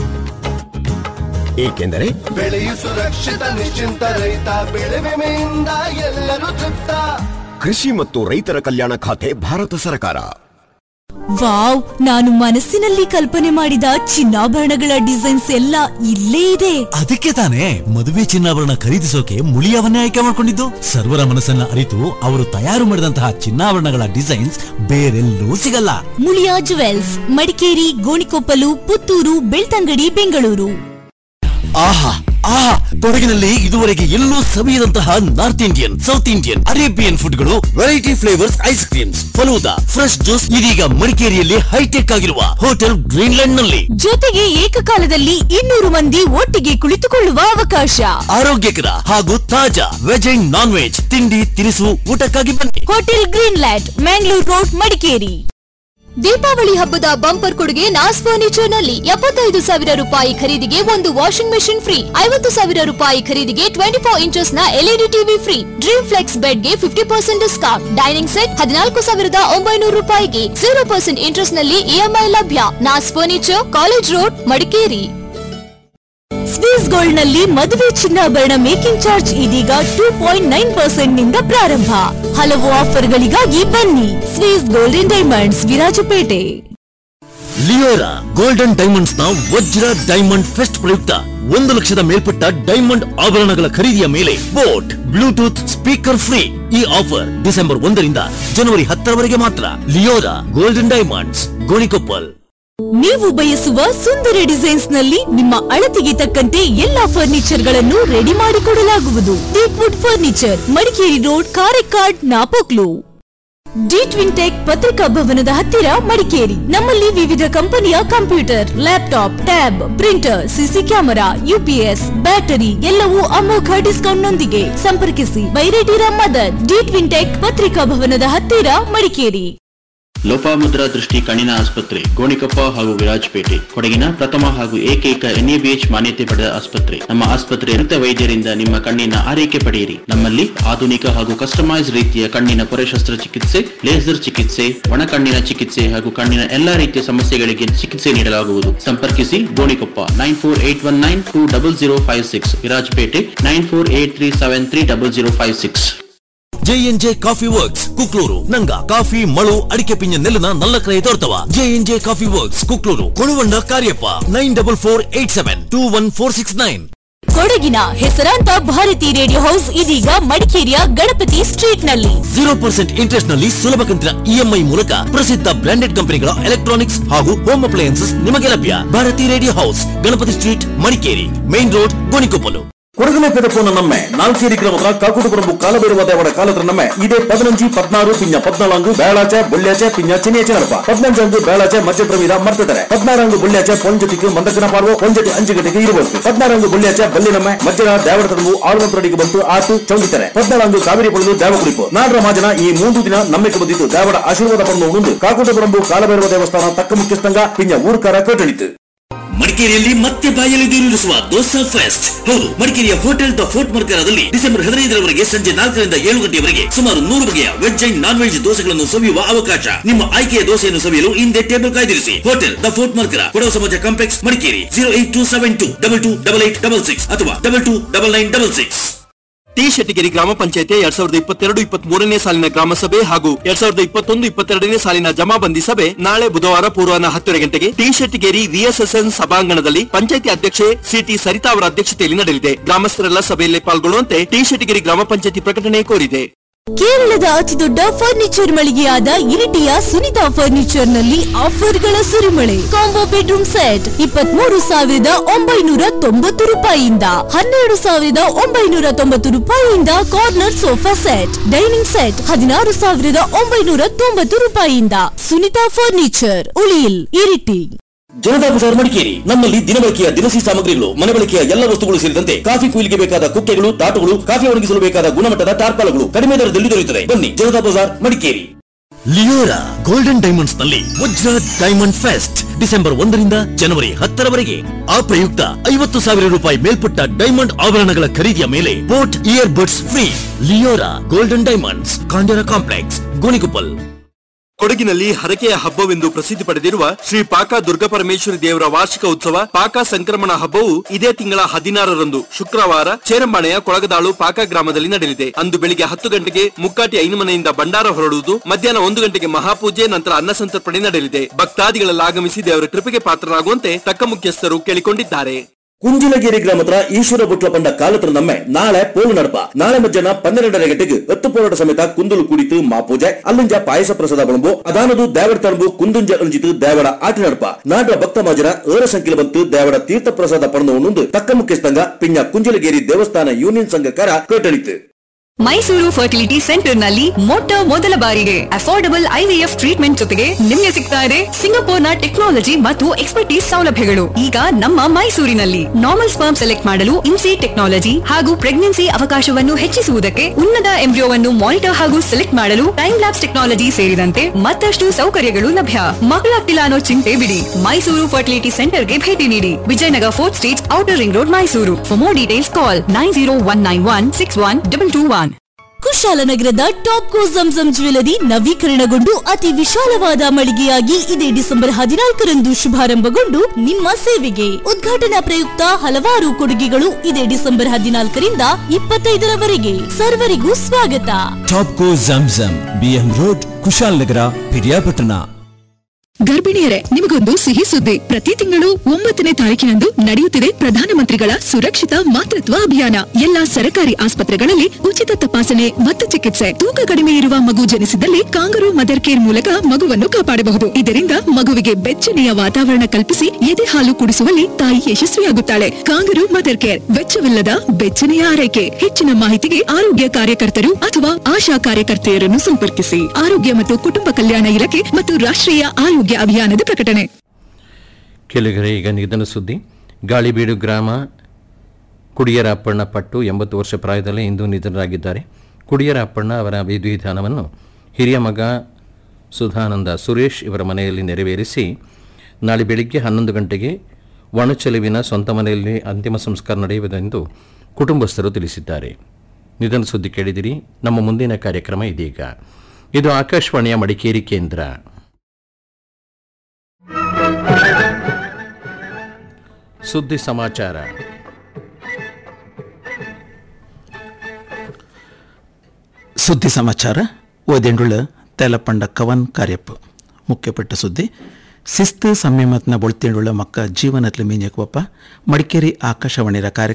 ಏಕೆಂದರೆ ಬೆಳೆಯು ಸುರಕ್ಷಿತ ನಿಶ್ಚಿಂತ ರೈತ ಬೆಳೆ ವಿಮೆಯಿಂದ ಎಲ್ಲರೂ ತೃಪ್ತ ಕೃಷಿ ಮತ್ತು ರೈತರ ಕಲ್ಯಾಣ ಖಾತೆ ಭಾರತ ಸರ್ಕಾರ ವಾವ್ ನಾನು ಮನಸ್ಸಿನಲ್ಲಿ ಕಲ್ಪನೆ ಮಾಡಿದ ಚಿನ್ನಾಭರಣಗಳ ಡಿಸೈನ್ಸ್ ಎಲ್ಲ ಇಲ್ಲೇ ಇದೆ ಅದಕ್ಕೆ ತಾನೇ ಮದುವೆ ಚಿನ್ನಾಭರಣ ಖರೀದಿಸೋಕೆ ಮುಳಿಯವನ್ನೇ ಆಯ್ಕೆ ಮಾಡಿಕೊಂಡಿದ್ದು ಸರ್ವರ ಮನಸ್ಸನ್ನ ಅರಿತು ಅವರು ತಯಾರು ಮಾಡಿದಂತಹ ಚಿನ್ನಾಭರಣಗಳ ಡಿಸೈನ್ಸ್ ಬೇರೆಲ್ಲೂ ಸಿಗಲ್ಲ ಮುಳಿಯಾ ಜುವೆಲ್ಸ್ ಮಡಿಕೇರಿ ಗೋಣಿಕೊಪ್ಪಲು ಪುತ್ತೂರು ಬೆಳ್ತಂಗಡಿ ಬೆಂಗಳೂರು ಆಹಾ ಆಹಾ ಕೊಡಗಿನಲ್ಲಿ ಇದುವರೆಗೆ ಎಲ್ಲೂ ಸವಿಯದಂತಹ north Indian south Indian Arabian ಫುಡ್ಗಳು variety flavours ice creams falooda fresh juice ಇದೀಗ ಮಡಿಕೇರಿಯಲ್ಲಿ ಹೈಟೆಕ್ ಆಗಿರುವ ಹೋಟೆಲ್ ಗ್ರೀನ್ಲ್ಯಾಂಡ್ ನಲ್ಲಿ ಜೊತೆಗೆ ಏಕಕಾಲದಲ್ಲಿ ಇನ್ನೂರು ಮಂದಿ ಒಟ್ಟಿಗೆ ಕುಳಿತುಕೊಳ್ಳುವ ಅವಕಾಶ ಆರೋಗ್ಯಕರ ಹಾಗೂ ತಾಜಾ ವೆಜ್ ಅಂಡ್ ನಾನ್ ವೆಜ್ ತಿಂಡಿ ತಿನಿಸು ಊಟಕ್ಕಾಗಿ ಬನ್ನಿ hotel Greenland Mangalore road Madikeri Deepavali ಹಬ್ಬದ ಬಂಪರ್ ಕೊಡುಗೆ ನಾಸ್ ಫರ್ನಿಚರ್ ನಲ್ಲಿ ಎಪ್ಪತ್ತೈದು ಸಾವಿರ ರೂಪಾಯಿ ಖರೀದಿಗೆ ಒಂದು ವಾಷಿಂಗ್ ಮೆಷಿನ್ ಫ್ರೀ ಐವತ್ತು ಸಾವಿರ ರೂಪಾಯಿ ಖರೀದಿಗೆ ಟ್ವೆಂಟಿ ಫೋರ್ ಇಂಚಸ್ ನ LED TV free dream flex bed ಗೆ fifty percent discount dining set ಹದಿನಾಲ್ಕು ಸಾವಿರದ ಒಂಬೈನೂರು ರೂಪಾಯಿಗೆ ಜೀರೋ ಪರ್ಸೆಂಟ್ ಇಂಟ್ರೆಸ್ಟ್ ನಲ್ಲಿ ಇಎಂಐ ಲಭ್ಯ Naz furniture college road Madikeri Swiss gold ನಲ್ಲಿ ಮದುವೆ ಚಿನ್ನಾಭರಣ ಮೇಕಿಂಗ್ ಚಾರ್ಜ್ ಇದೀಗ ಟೂ ಪಾಯಿಂಟ್ ನೈನ್ ಪರ್ಸೆಂಟ್ ನಿಂದ ಪ್ರಾರಂಭ ಹಲವು ಆಫರ್ಗಳಿಗಾಗಿ ಬನ್ನಿ Swiss golden diamonds Virajpet Leora golden diamonds ನ ವಜ್ರ ಡೈಮಂಡ್ ಫೆಸ್ಟ್ ಪ್ರಯುಕ್ತ ಒಂದು ಲಕ್ಷದ ಮೇಲ್ಪಟ್ಟ ಡೈಮಂಡ್ ಆಭರಣಗಳ ಖರೀದಿಯ ಮೇಲೆ ಬೋಟ್ ಬ್ಲೂಟೂತ್ ಸ್ಪೀಕರ್ ಫ್ರೀ ಈ ಆಫರ್ ಡಿಸೆಂಬರ್ ಒಂದರಿಂದ ಜನವರಿ ಹತ್ತರವರೆಗೆ ಮಾತ್ರ ಲಿಯೋರಾ ಗೋಲ್ಡನ್ ಡೈಮಂಡ್ಸ್ ಗೋಣಿಕೊಪ್ಪಲ್ ನೀವು ಬಯಸುವ ಸುಂದರ ಡಿಸೈನ್ಸ್ ನಲ್ಲಿ ನಿಮ್ಮ ಅಳತೆಗೆ ತಕ್ಕಂತೆ ಎಲ್ಲಾ ಫರ್ನಿಚರ್ ಗಳನ್ನು ರೆಡಿ ಮಾಡಿಕೊಡಲಾಗುವುದು teakwood furniture Madikeri road Karekad Napoklu D twin tech ಪತ್ರಿಕಾ ಭವನದ ಹತ್ತಿರ ಮಡಿಕೇರಿ ನಮ್ಮಲ್ಲಿ ವಿವಿಧ ಕಂಪನಿಯ computer laptop tab printer CC camera UPS battery ಎಲ್ಲವೂ ಅಮೋಘ ಡಿಸ್ಕೌಂಟ್ ನೊಂದಿಗೆ ಸಂಪರ್ಕಿಸಿ Byretira mother D twin tech ಪತ್ರಿಕಾ ಭವನದ ಹತ್ತಿರ ಮಡಿಕೇರಿ ಲೋಪಾಮುದ್ರಾ ದೃಷ್ಟಿ ಕಣ್ಣಿನ ಆಸ್ಪತ್ರೆ ಗೋಣಿಕೊಪ್ಪ ಹಾಗೂ ವಿರಾಜಪೇಟೆ ಕೊಡಗಿನ ಪ್ರಥಮ ಹಾಗೂ ಏಕೈಕ ಎನ್ಎಬಿಎಚ್ ಮಾನ್ಯತೆ ಪಡೆದ ಆಸ್ಪತ್ರೆ ನಮ್ಮ ಆಸ್ಪತ್ರೆ ನುರಿತ ವೈದ್ಯರಿಂದ ನಿಮ್ಮ ಕಣ್ಣಿನ ಆರೈಕೆ ಪಡೆಯಿರಿ ನಮ್ಮಲ್ಲಿ ಆಧುನಿಕ ಹಾಗೂ ಕಸ್ಟಮೈಸ್ ರೀತಿಯ ಕಣ್ಣಿನ ಪೊರೆ ಶಸ್ತ್ರಚಿಕಿತ್ಸೆ ಲೇಸರ್ ಚಿಕಿತ್ಸೆ ಒಣ ಕಣ್ಣಿನ ಚಿಕಿತ್ಸೆ ಹಾಗೂ ಕಣ್ಣಿನ ಎಲ್ಲಾ ರೀತಿಯ ಸಮಸ್ಯೆಗಳಿಗೆ ಚಿಕಿತ್ಸೆ ನೀಡಲಾಗುವುದು ಸಂಪರ್ಕಿಸಿ Gonikoppa nine four eight one nine two double zero five six Virajpet nine four eight three seven three double zero five six J coffee works Kuklur ನಂಗ ಕಾಫಿ ಮಳು ಅಡಿಕೆ ಪಿಂಜ ನೆಲ್ಲನ ನಲ್ಲ ಕ್ರಯ ತೋರ್ತವ J coffee works Kuklur Koluvanda Kariappa nine double four eight seven two one four six nine ಕೊಡಗಿನ ಹೆಸರಾಂತ ಭಾರತಿ ರೇಡಿಯೋ ಹೌಸ್ ಇದೀಗ ಮಡಿಕೇರಿಯ ಗಣಪತಿ ಸ್ಟ್ರೀಟ್ ನಲ್ಲಿ ಜೀರೋ ಪರ್ಸೆಂಟ್ ಇಂಟ್ರೆಸ್ಟ್ ನಲ್ಲಿ ಸುಲಭ ಕಂತಿನ ಇಎಂಐ ಮೂಲಕ ಪ್ರಸಿದ್ಧ ಬ್ರಾಂಡೆಡ್ ಕಂಪನಿಗಳ ಎಲೆಕ್ಟ್ರಾನಿಕ್ಸ್ ಹಾಗೂ ಹೋಮ್ ಅಪ್ಲಯನ್ಸಸ್ ನಿಮಗೆ ಲಭ್ಯ Bharathi radio house Ganapathi street Madikeri main road Gonikoppal ಕೊಡಗನೆ ಪೆದಪೋನ ನಮ್ಮೆ ನಾಲ್ಕೇರಿ ಗ್ರಾಮದ ಕಾಕುಟುಪುರம்பು ಕಾಲಬೇರುವ ದೇವರ ಕಾಲತ್ರ ನಮ್ಮೆ ಇದೇ ಪದಿನಂಜಿ ಪದ್ನಾರು ಪಿಂಜ ಪದ್ನಾಲ್ಕು ಬೇಳಾಚೆ ಬುಳ್ಳ್ಯಾಚೆ ಪಿಂಜ ಚಿನಿಯಾಚೆ ನಡಪ ಪದ್ನಂಜಂದು ಬೇಳಾಚೆ ಮಧ್ಯ ಪ್ರವೀರ ಮರ್ತದರೆ ಪದ್ನಾರಂಗು ಬುಳ್ಳ್ಯಾಚೆ ಪೊಂಜತಿಗೆ ಮಂದಕನ ಪಾರ್ವ ಪೊಂಜತಿ ಅಂಜು ಗಂಟೆಗೆ ಇರಬಹುದು ಪದ್ನಾರಂಗು ಬುಳ್ಳ್ಯಾಚೆ ಬಲ್ಲಿ ನಮ್ಮೆ ಮಧ್ಯದ ದೇವರ ತಂದು ಆಳುವಂತರಡಿಗೆ ಬಂತು ಆತು ಚೌಂಡಿತಾರೆ ಪದ್ನಾರಂಗು ಕಾವೇರಿ ಪಡೆದು ದೇವ ಕುಡಿಪು ನಾಡರ ಮಾಜನ ಈ ಮೂರು ದಿನ ನಮ್ಮೆಗೆ ಬಂದಿದ್ದು ದೇವರ ಆಶೀರ್ವಾದ ಪಡೆದು ಉಂಡು ಕಾಕುಟುಪುರಂಬು ಕಾಲಬೇರುವ ದೇವಸ್ಥಾನ ತಕ್ಕ ಮುಖ್ಯಸ್ಥಂಗ ಪಿಂಜ ಊರ್ಕಾರ ಕೇಟಳಿತು ಮಡಿಕೇರಿಯಲ್ಲಿ ಮತ್ತೆ ಬಾಯಲ್ಲಿ ನೀರಿಳಿಸುವ ದೋಸಾ ಫೆಸ್ಟ್ ಹೌದು ಮಡಿಕೇರಿಯ ಹೋಟೆಲ್ ದ ಫೋರ್ಟ್ ಮರ್ಕರದಲ್ಲಿ ಡಿಸೆಂಬರ್ ಹದಿನೈದರವರೆಗೆ ಸಂಜೆ ನಾಲ್ಕರಿಂದ ಏಳು ಗಂಟೆಯವರೆಗೆ ಸುಮಾರು ನೂರು ಬಗೆಯ ವೆಜ್ ಅಂಡ್ ನಾನ್ ವೆಜ್ ದೋಸೆಗಳನ್ನು ಸವಿಯುವ ಅವಕಾಶ ನಿಮ್ಮ ಆಯ್ಕೆಯ ದೋಸೆಯನ್ನು ಸವಿಯಲು ಹಿಂದೆ ಟೇಬಲ್ ಕಾಯ್ದಿರಿಸಿ hotel the fort Mercara Kodava Samaja complex Madikeri zero eight two seven two double two double eight double six ಅಥವಾ double two double nine double six T Shettigere ಗ್ರಾಮ ಪಂಚಾಯತಿ ಎರಡ್ ಸಾವಿರದ ಇಪ್ಪತ್ತೆರಡು ಇಪ್ಪತ್ತ್ ಮೂರನೇ ಸಾಲಿನ ಗ್ರಾಮ ಸಭೆ ಹಾಗೂ ಎರಡ್ ಸಾವಿರದ ಇಪ್ಪತ್ತೊಂದು ಇಪ್ಪತ್ತೆರಡನೇ ಸಾಲಿನ ಜಮಾಬಂದಿ ಸಭೆ ನಾಳೆ ಬುಧವಾರ ಪೂರ್ವಾಹ್ನ ಹತ್ತುವರೆ ಗಂಟೆಗೆ ಟಿ ಶೆಟ್ಟಿಗೇರಿ ವಿಎಸ್ಎಸ್ಎನ್ ಸಭಾಂಗಣದಲ್ಲಿ ಪಂಚಾಯತಿ ಅಧ್ಯಕ್ಷೆ ಸಿಟಿ ಸರಿತಾ ಅವರ ಅಧ್ಯಕ್ಷತೆಯಲ್ಲಿ ನಡೆಯಲಿದೆ ಗ್ರಾಮಸ್ಥರೆಲ್ಲ ಸಭೆಯಲ್ಲಿ ಪಾಲ್ಗೊಳ್ಳುವಂತೆ ಟಿ ಶೆಟ್ಟಿಗೇರಿ ಗ್ರಾಮ ಪಂಚಾಯತಿ ಪ್ರಕಟಣೆ ಕೋರಿದೆ ಕೇರಳದ ಅತಿದೊಡ್ಡ ಫರ್ನಿಚರ್ ಮಳಿಗೆಯಾದ ಇರಿಟಿಯ ಸುನಿತಾ ಫರ್ನಿಚರ್ ನಲ್ಲಿ ಆಫರ್ಗಳ ಸುರಿಮಳೆ ಕಾಂಬೋ ಬೆಡ್ರೂಮ್ ಸೆಟ್ ಇಪ್ಪತ್ಮೂರು ಸಾವಿರದ ಒಂಬೈನೂರ ತೊಂಬತ್ತು ರೂಪಾಯಿಯಿಂದ ಹನ್ನೆರಡು ಸಾವಿರದ ಒಂಬೈನೂರ ತೊಂಬತ್ತು ರೂಪಾಯಿಯಿಂದ corner sofa set dining set ಹದಿನಾರು ಸಾವಿರದ ಒಂಬೈನೂರ ತೊಂಬತ್ತು ರೂಪಾಯಿಯಿಂದ ಸುನಿತಾ ಫರ್ನಿಚರ್ ಉಳಿಯಿಲ್ ಇರಿಟಿ ಜನತಾ ಬಜಾರ್ ಮಡಿಕೇರಿ ನಮ್ಮಲ್ಲಿ ದಿನಬಳಕೆಯ ದಿನಸಿ ಸಾಮಗ್ರಿಗಳು ಮನೆ ಬಳಕೆಯ ಎಲ್ಲ ವಸ್ತುಗಳು ಸೇರಿದಂತೆ ಕಾಫಿ ಕುಯ್ಲಿಗೆ ಬೇಕಾದ ಕುಕ್ಕೆಗಳು ತಾಟುಗಳು ಕಾಫಿ ಒಣಗಿಸಲು ಬೇಕಾದ ಗುಣಮಟ್ಟದ ಟಾರ್ಪಾಲಗಳು ಕಡಿಮೆ ದರದಲ್ಲಿ ದೊರೆಯುತ್ತದೆ ಬನ್ನಿ Janata Bazaar Madikeri Leora golden diamonds ನಲ್ಲಿ ವಜ್ರ ಡೈಮಂಡ್ ಫೆಸ್ಟ್ ಡಿಸೆಂಬರ್ ಒಂದರಿಂದ ಜನವರಿ ಹತ್ತರವರೆಗೆ ಆ ಪ್ರಯುಕ್ತ ಐವತ್ತು ಸಾವಿರ ರೂಪಾಯಿ ಮೇಲ್ಪಟ್ಟ ಡೈಮಂಡ್ ಆಭರಣಗಳ ಖರೀದಿಯ ಮೇಲೆ boAt ear buds free Leora golden diamonds ಕಾಂಡೋರಾ ಕಾಂಪ್ಲೆಕ್ಸ್ ಗೋಣಿಕೊಪ್ಪಲ್ ಕೊಡಗಿನಲ್ಲಿ ಹರಕೆಯ ಹಬ್ಬವೆಂದು ಪ್ರಸಿದ್ಧಿ ಪಡೆದಿರುವ ಶ್ರೀ ಪಾಕ ದುರ್ಗಾಪರಮೇಶ್ವರಿ ದೇವರ ವಾರ್ಷಿಕ ಉತ್ಸವ ಪಾಕ ಸಂಕ್ರಮಣ ಹಬ್ಬವು ಇದೇ ತಿಂಗಳ ಹದಿನಾರರಂದು ಶುಕ್ರವಾರ ಚೇರಂಬಾಣೆಯ ಕೊಳಗದಾಳು ಪಾಕ ಗ್ರಾಮದಲ್ಲಿ ನಡೆಯಲಿದೆ ಅಂದು ಬೆಳಿಗ್ಗೆ ಹತ್ತು ಗಂಟೆಗೆ ಮುಕ್ಕಾಟಿ ಐನಮನೆಯಿಂದ ಭಂಡಾರ ಹೊರಡುವುದು ಮಧ್ಯಾಹ್ನ ಒಂದು ಗಂಟೆಗೆ ಮಹಾಪೂಜೆ ನಂತರ ಅನ್ನ ಸಂತರ್ಪಣೆ ನಡೆಯಲಿದೆ ಭಕ್ತಾದಿಗಳೆಲ್ಲ ಆಗಮಿಸಿ ದೇವರ ಕೃಪೆಗೆ ಪಾತ್ರರಾಗುವಂತೆ ತಕ್ಕ ಮುಖ್ಯಸ್ಥರು ಕೇಳಿಕೊಂಡಿದ್ದಾರೆ ಕುಂಜಿಲಗಿರಿ ಗ್ರಾಮದ ಈಶ್ವರ ಬುಟ್ಲ ಪಂಡ ಕಾಲತ್ರ ನಮ್ಮೆ ನಾಳೆ ಪೋಲು ನಡಪ ನಾಳೆ ಮಧ್ಯಾಹ್ನ ಪನ್ನೆರಡರ ಗಂಟೆಗೆ ಹತ್ತು ಪೋರಾಟ ಸಮೇತ ಕುಂದಲು ಕುಡಿತು ಮಾಪೂಜೆ ಅಲ್ಲಿಂಜ ಪಾಯಸ ಪ್ರಸಾದ ಬಳಂಬು ಅದಾನದು ದೇವರ ತಣಬು ಕುಂದುಂಜ ಅಳಿಜಿತು ದೇವರ ಆಟ ನಡಪ ನಾಡ ಭಕ್ತ ಮಾಜರ ಏರ ಸಂಖ್ಯೆ ಬಂತು ದೇವರ ತೀರ್ಥ ಪ್ರಸಾದ ಪಡೆದು ಉಣ್ಣುಂದು ತಕ್ಕ ಮುಖ್ಯಸ್ಥಂಗ ಪಿಂಜ ಕುಂಜಿಲಗೇರಿ ದೇವಸ್ಥಾನ ಯೂನಿಯನ್ ಸಂಘಕಾರ ಕಟ್ಟಳಿತು ಮೈಸೂರು ಫರ್ಟಿಲಿಟಿ ಸೆಂಟರ್ ನಲ್ಲಿ ಮೊಟ್ಟ ಮೊದಲ ಬಾರಿಗೆ ಅಫೋರ್ಡಬಲ್ ಐವಿಎಫ್ ಟ್ರೀಟ್ಮೆಂಟ್ ಜೊತೆಗೆ ನಿಮಗೆ ಸಿಗ್ತಾ ಇದೆ ಸಿಂಗಪೂರ್ನ ಟೆಕ್ನಾಲಜಿ ಮತ್ತು ಎಕ್ಸ್ಪರ್ಟೀಸ್ ಸೌಲಭ್ಯಗಳು ಈಗ ನಮ್ಮ ಮೈಸೂರಿನಲ್ಲಿ ನಾರ್ಮಲ್ ಸ್ಪರ್ಮ್ ಸೆಲೆಕ್ಟ್ ಮಾಡಲು ಇನ್ಸಿ ಟೆಕ್ನಾಲಜಿ ಹಾಗೂ ಪ್ರೆಗ್ನೆನ್ಸಿ ಅವಕಾಶವನ್ನು ಹೆಚ್ಚಿಸುವುದಕ್ಕೆ ಉನ್ನತ ಎಂಬ್ರಿಯೋವನ್ನು ಮಾನಿಟರ್ ಹಾಗೂ ಸೆಲೆಕ್ಟ್ ಮಾಡಲು ಟೈಮ್ ಲ್ಯಾಬ್ಸ್ ಟೆಕ್ನಾಲಜಿ ಸೇರಿದಂತೆ ಮತ್ತಷ್ಟು ಸೌಕರ್ಯಗಳು ಲಭ್ಯ ಮಕ್ಕಳಾಗ್ತಿಲ್ಲ ಅನ್ನೋ ಚಿಂತೆ ಬಿಡಿ ಮೈಸೂರು ಫರ್ಟಿಲಿಟಿ ಸೆಂಟರ್ಗೆ ಭೇಟಿ ನೀಡಿ Vijayanagar fourth stage outer ring road Mysuru for more details call nine zero one nine one six one double two one ಕುಶಾಲನಗರದ ಟಾಪ್ ಕೋ ಜಂಜಂ ಜ್ಯುವೆಲರಿ ನವೀಕರಣಗೊಂಡು ಅತಿ ವಿಶಾಲವಾದ ಮಳಿಗೆಯಾಗಿ ಇದೇ ಡಿಸೆಂಬರ್ ಹದಿನಾಲ್ಕರಂದು ಶುಭಾರಂಭಗೊಂಡು ನಿಮ್ಮ ಸೇವೆಗೆ ಉದ್ಘಾಟನಾ ಪ್ರಯುಕ್ತ ಹಲವಾರು ಕೊಡುಗೆಗಳು ಇದೇ ಡಿಸೆಂಬರ್ ಹದಿನಾಲ್ಕರಿಂದ ಇಪ್ಪತ್ತೈದರವರೆಗೆ ಸರ್ವರಿಗೂ ಸ್ವಾಗತ ಟಾಪ್ ಕೋ ಜಂಜಂ ಬಿಎಂ ರೋಡ್ ಕುಶಾಲನಗರ ಪಿರಿಯಾಪಟ್ಟಣ ಗರ್ಭಿಣಿಯರೇ ನಿಮಗೊಂದು ಸಿಹಿ ಸುದ್ದಿ ಪ್ರತಿ ತಿಂಗಳು ಒಂಬತ್ತನೇ ತಾರೀಕಿನಂದು ನಡೆಯುತ್ತಿದೆ ಪ್ರಧಾನಮಂತ್ರಿಗಳ ಸುರಕ್ಷಿತ ಮಾತೃತ್ವ ಅಭಿಯಾನ ಎಲ್ಲಾ ಸರ್ಕಾರಿ ಆಸ್ಪತ್ರೆಗಳಲ್ಲಿ ಉಚಿತ ತಪಾಸಣೆ ಮತ್ತು ಚಿಕಿತ್ಸೆ ತೂಕ ಕಡಿಮೆ ಇರುವ ಮಗು ಜನಿಸಿದಲ್ಲಿ ಕಾಂಗರು ಮದರ್ ಕೇರ್ ಮೂಲಕ ಮಗುವನ್ನು ಕಾಪಾಡಬಹುದು ಇದರಿಂದ ಮಗುವಿಗೆ ಬೆಚ್ಚನೆಯ ವಾತಾವರಣ ಕಲ್ಪಿಸಿ ಎದೆ ಹಾಲು ಕುಡಿಸುವಲ್ಲಿ ತಾಯಿ ಯಶಸ್ವಿಯಾಗುತ್ತಾಳೆ ಕಾಂಗರು ಮದರ್ ಕೇರ್ ವೆಚ್ಚವಿಲ್ಲದ ಬೆಚ್ಚನೆಯ ಆರೈಕೆ ಹೆಚ್ಚಿನ ಮಾಹಿತಿಗೆ ಆರೋಗ್ಯ ಕಾರ್ಯಕರ್ತರು ಅಥವಾ ಆಶಾ ಕಾರ್ಯಕರ್ತೆಯರನ್ನು ಸಂಪರ್ಕಿಸಿ ಆರೋಗ್ಯ ಮತ್ತು ಕುಟುಂಬ ಕಲ್ಯಾಣ ಇಲಾಖೆ ಮತ್ತು ರಾಷ್ಟ್ರೀಯ ಆರೋಗ್ಯ ಅಭಿಯಾನದ ಪ್ರಕಟಣೆ ಕೆಳಗರೆ ಈಗ ನಿಧನ ಸುದ್ದಿ ಗಾಳಿಬೀಡು ಗ್ರಾಮ ಕುಡಿಯರ ಅಪ್ಪಣ್ಣ ಪಟ್ಟು ಎಂಬತ್ತು ವರ್ಷ ಪ್ರಾಯದಲ್ಲಿ ಇಂದು ನಿಧನರಾಗಿದ್ದಾರೆ ಕುಡಿಯರ ಅಪ್ಪಣ್ಣ ಅವರ ವಿಧಿವಿಧಾನವನ್ನು ಹಿರಿಯ ಮಗ ಸುಧಾನಂದ ಸುರೇಶ್ ಇವರ ಮನೆಯಲ್ಲಿ ನೆರವೇರಿಸಿ ನಾಳೆ ಬೆಳಿಗ್ಗೆ ಹನ್ನೊಂದು ಗಂಟೆಗೆ ಒಣಚೆಲುವಿನ ಸ್ವಂತ ಮನೆಯಲ್ಲಿ ಅಂತಿಮ ಸಂಸ್ಕಾರ ನಡೆಯುವುದೆಂದು ಕುಟುಂಬಸ್ಥರು ತಿಳಿಸಿದ್ದಾರೆ ನಿಧನ ಸುದ್ದಿ ಕೇಳಿದಿರಿ ನಮ್ಮ ಮುಂದಿನ ಕಾರ್ಯಕ್ರಮ ಇದೀಗ ಇದು ಆಕಾಶವಾಣಿಯ ಮಡಿಕೇರಿ ಕೇಂದ್ರ ಸುದ್ದಿ ಸಮಾಚಾರ ಸುದ್ದಿ ಸಮಾಚಾರ ಓದೆಂಡುಳ ತೆಲಪಂಡ ಕವನ್ ಕಾರ್ಯಪ್ಪ ಮುಖ್ಯಪಟ್ಟ ಸುದ್ದಿ ಶಿಸ್ತು ಸಂಯಮತ್ನ ಬೊಳ್ತೇಂಡುಳ ಮಕ್ಕ ಜೀವನತ್ಲ ಮೀಂಜಕ್ವಪ್ಪ ಮಡಿಕೇರಿ ಆಕಾಶವಾಣಿರ ಕಾರ್ಯಕ್ರಮ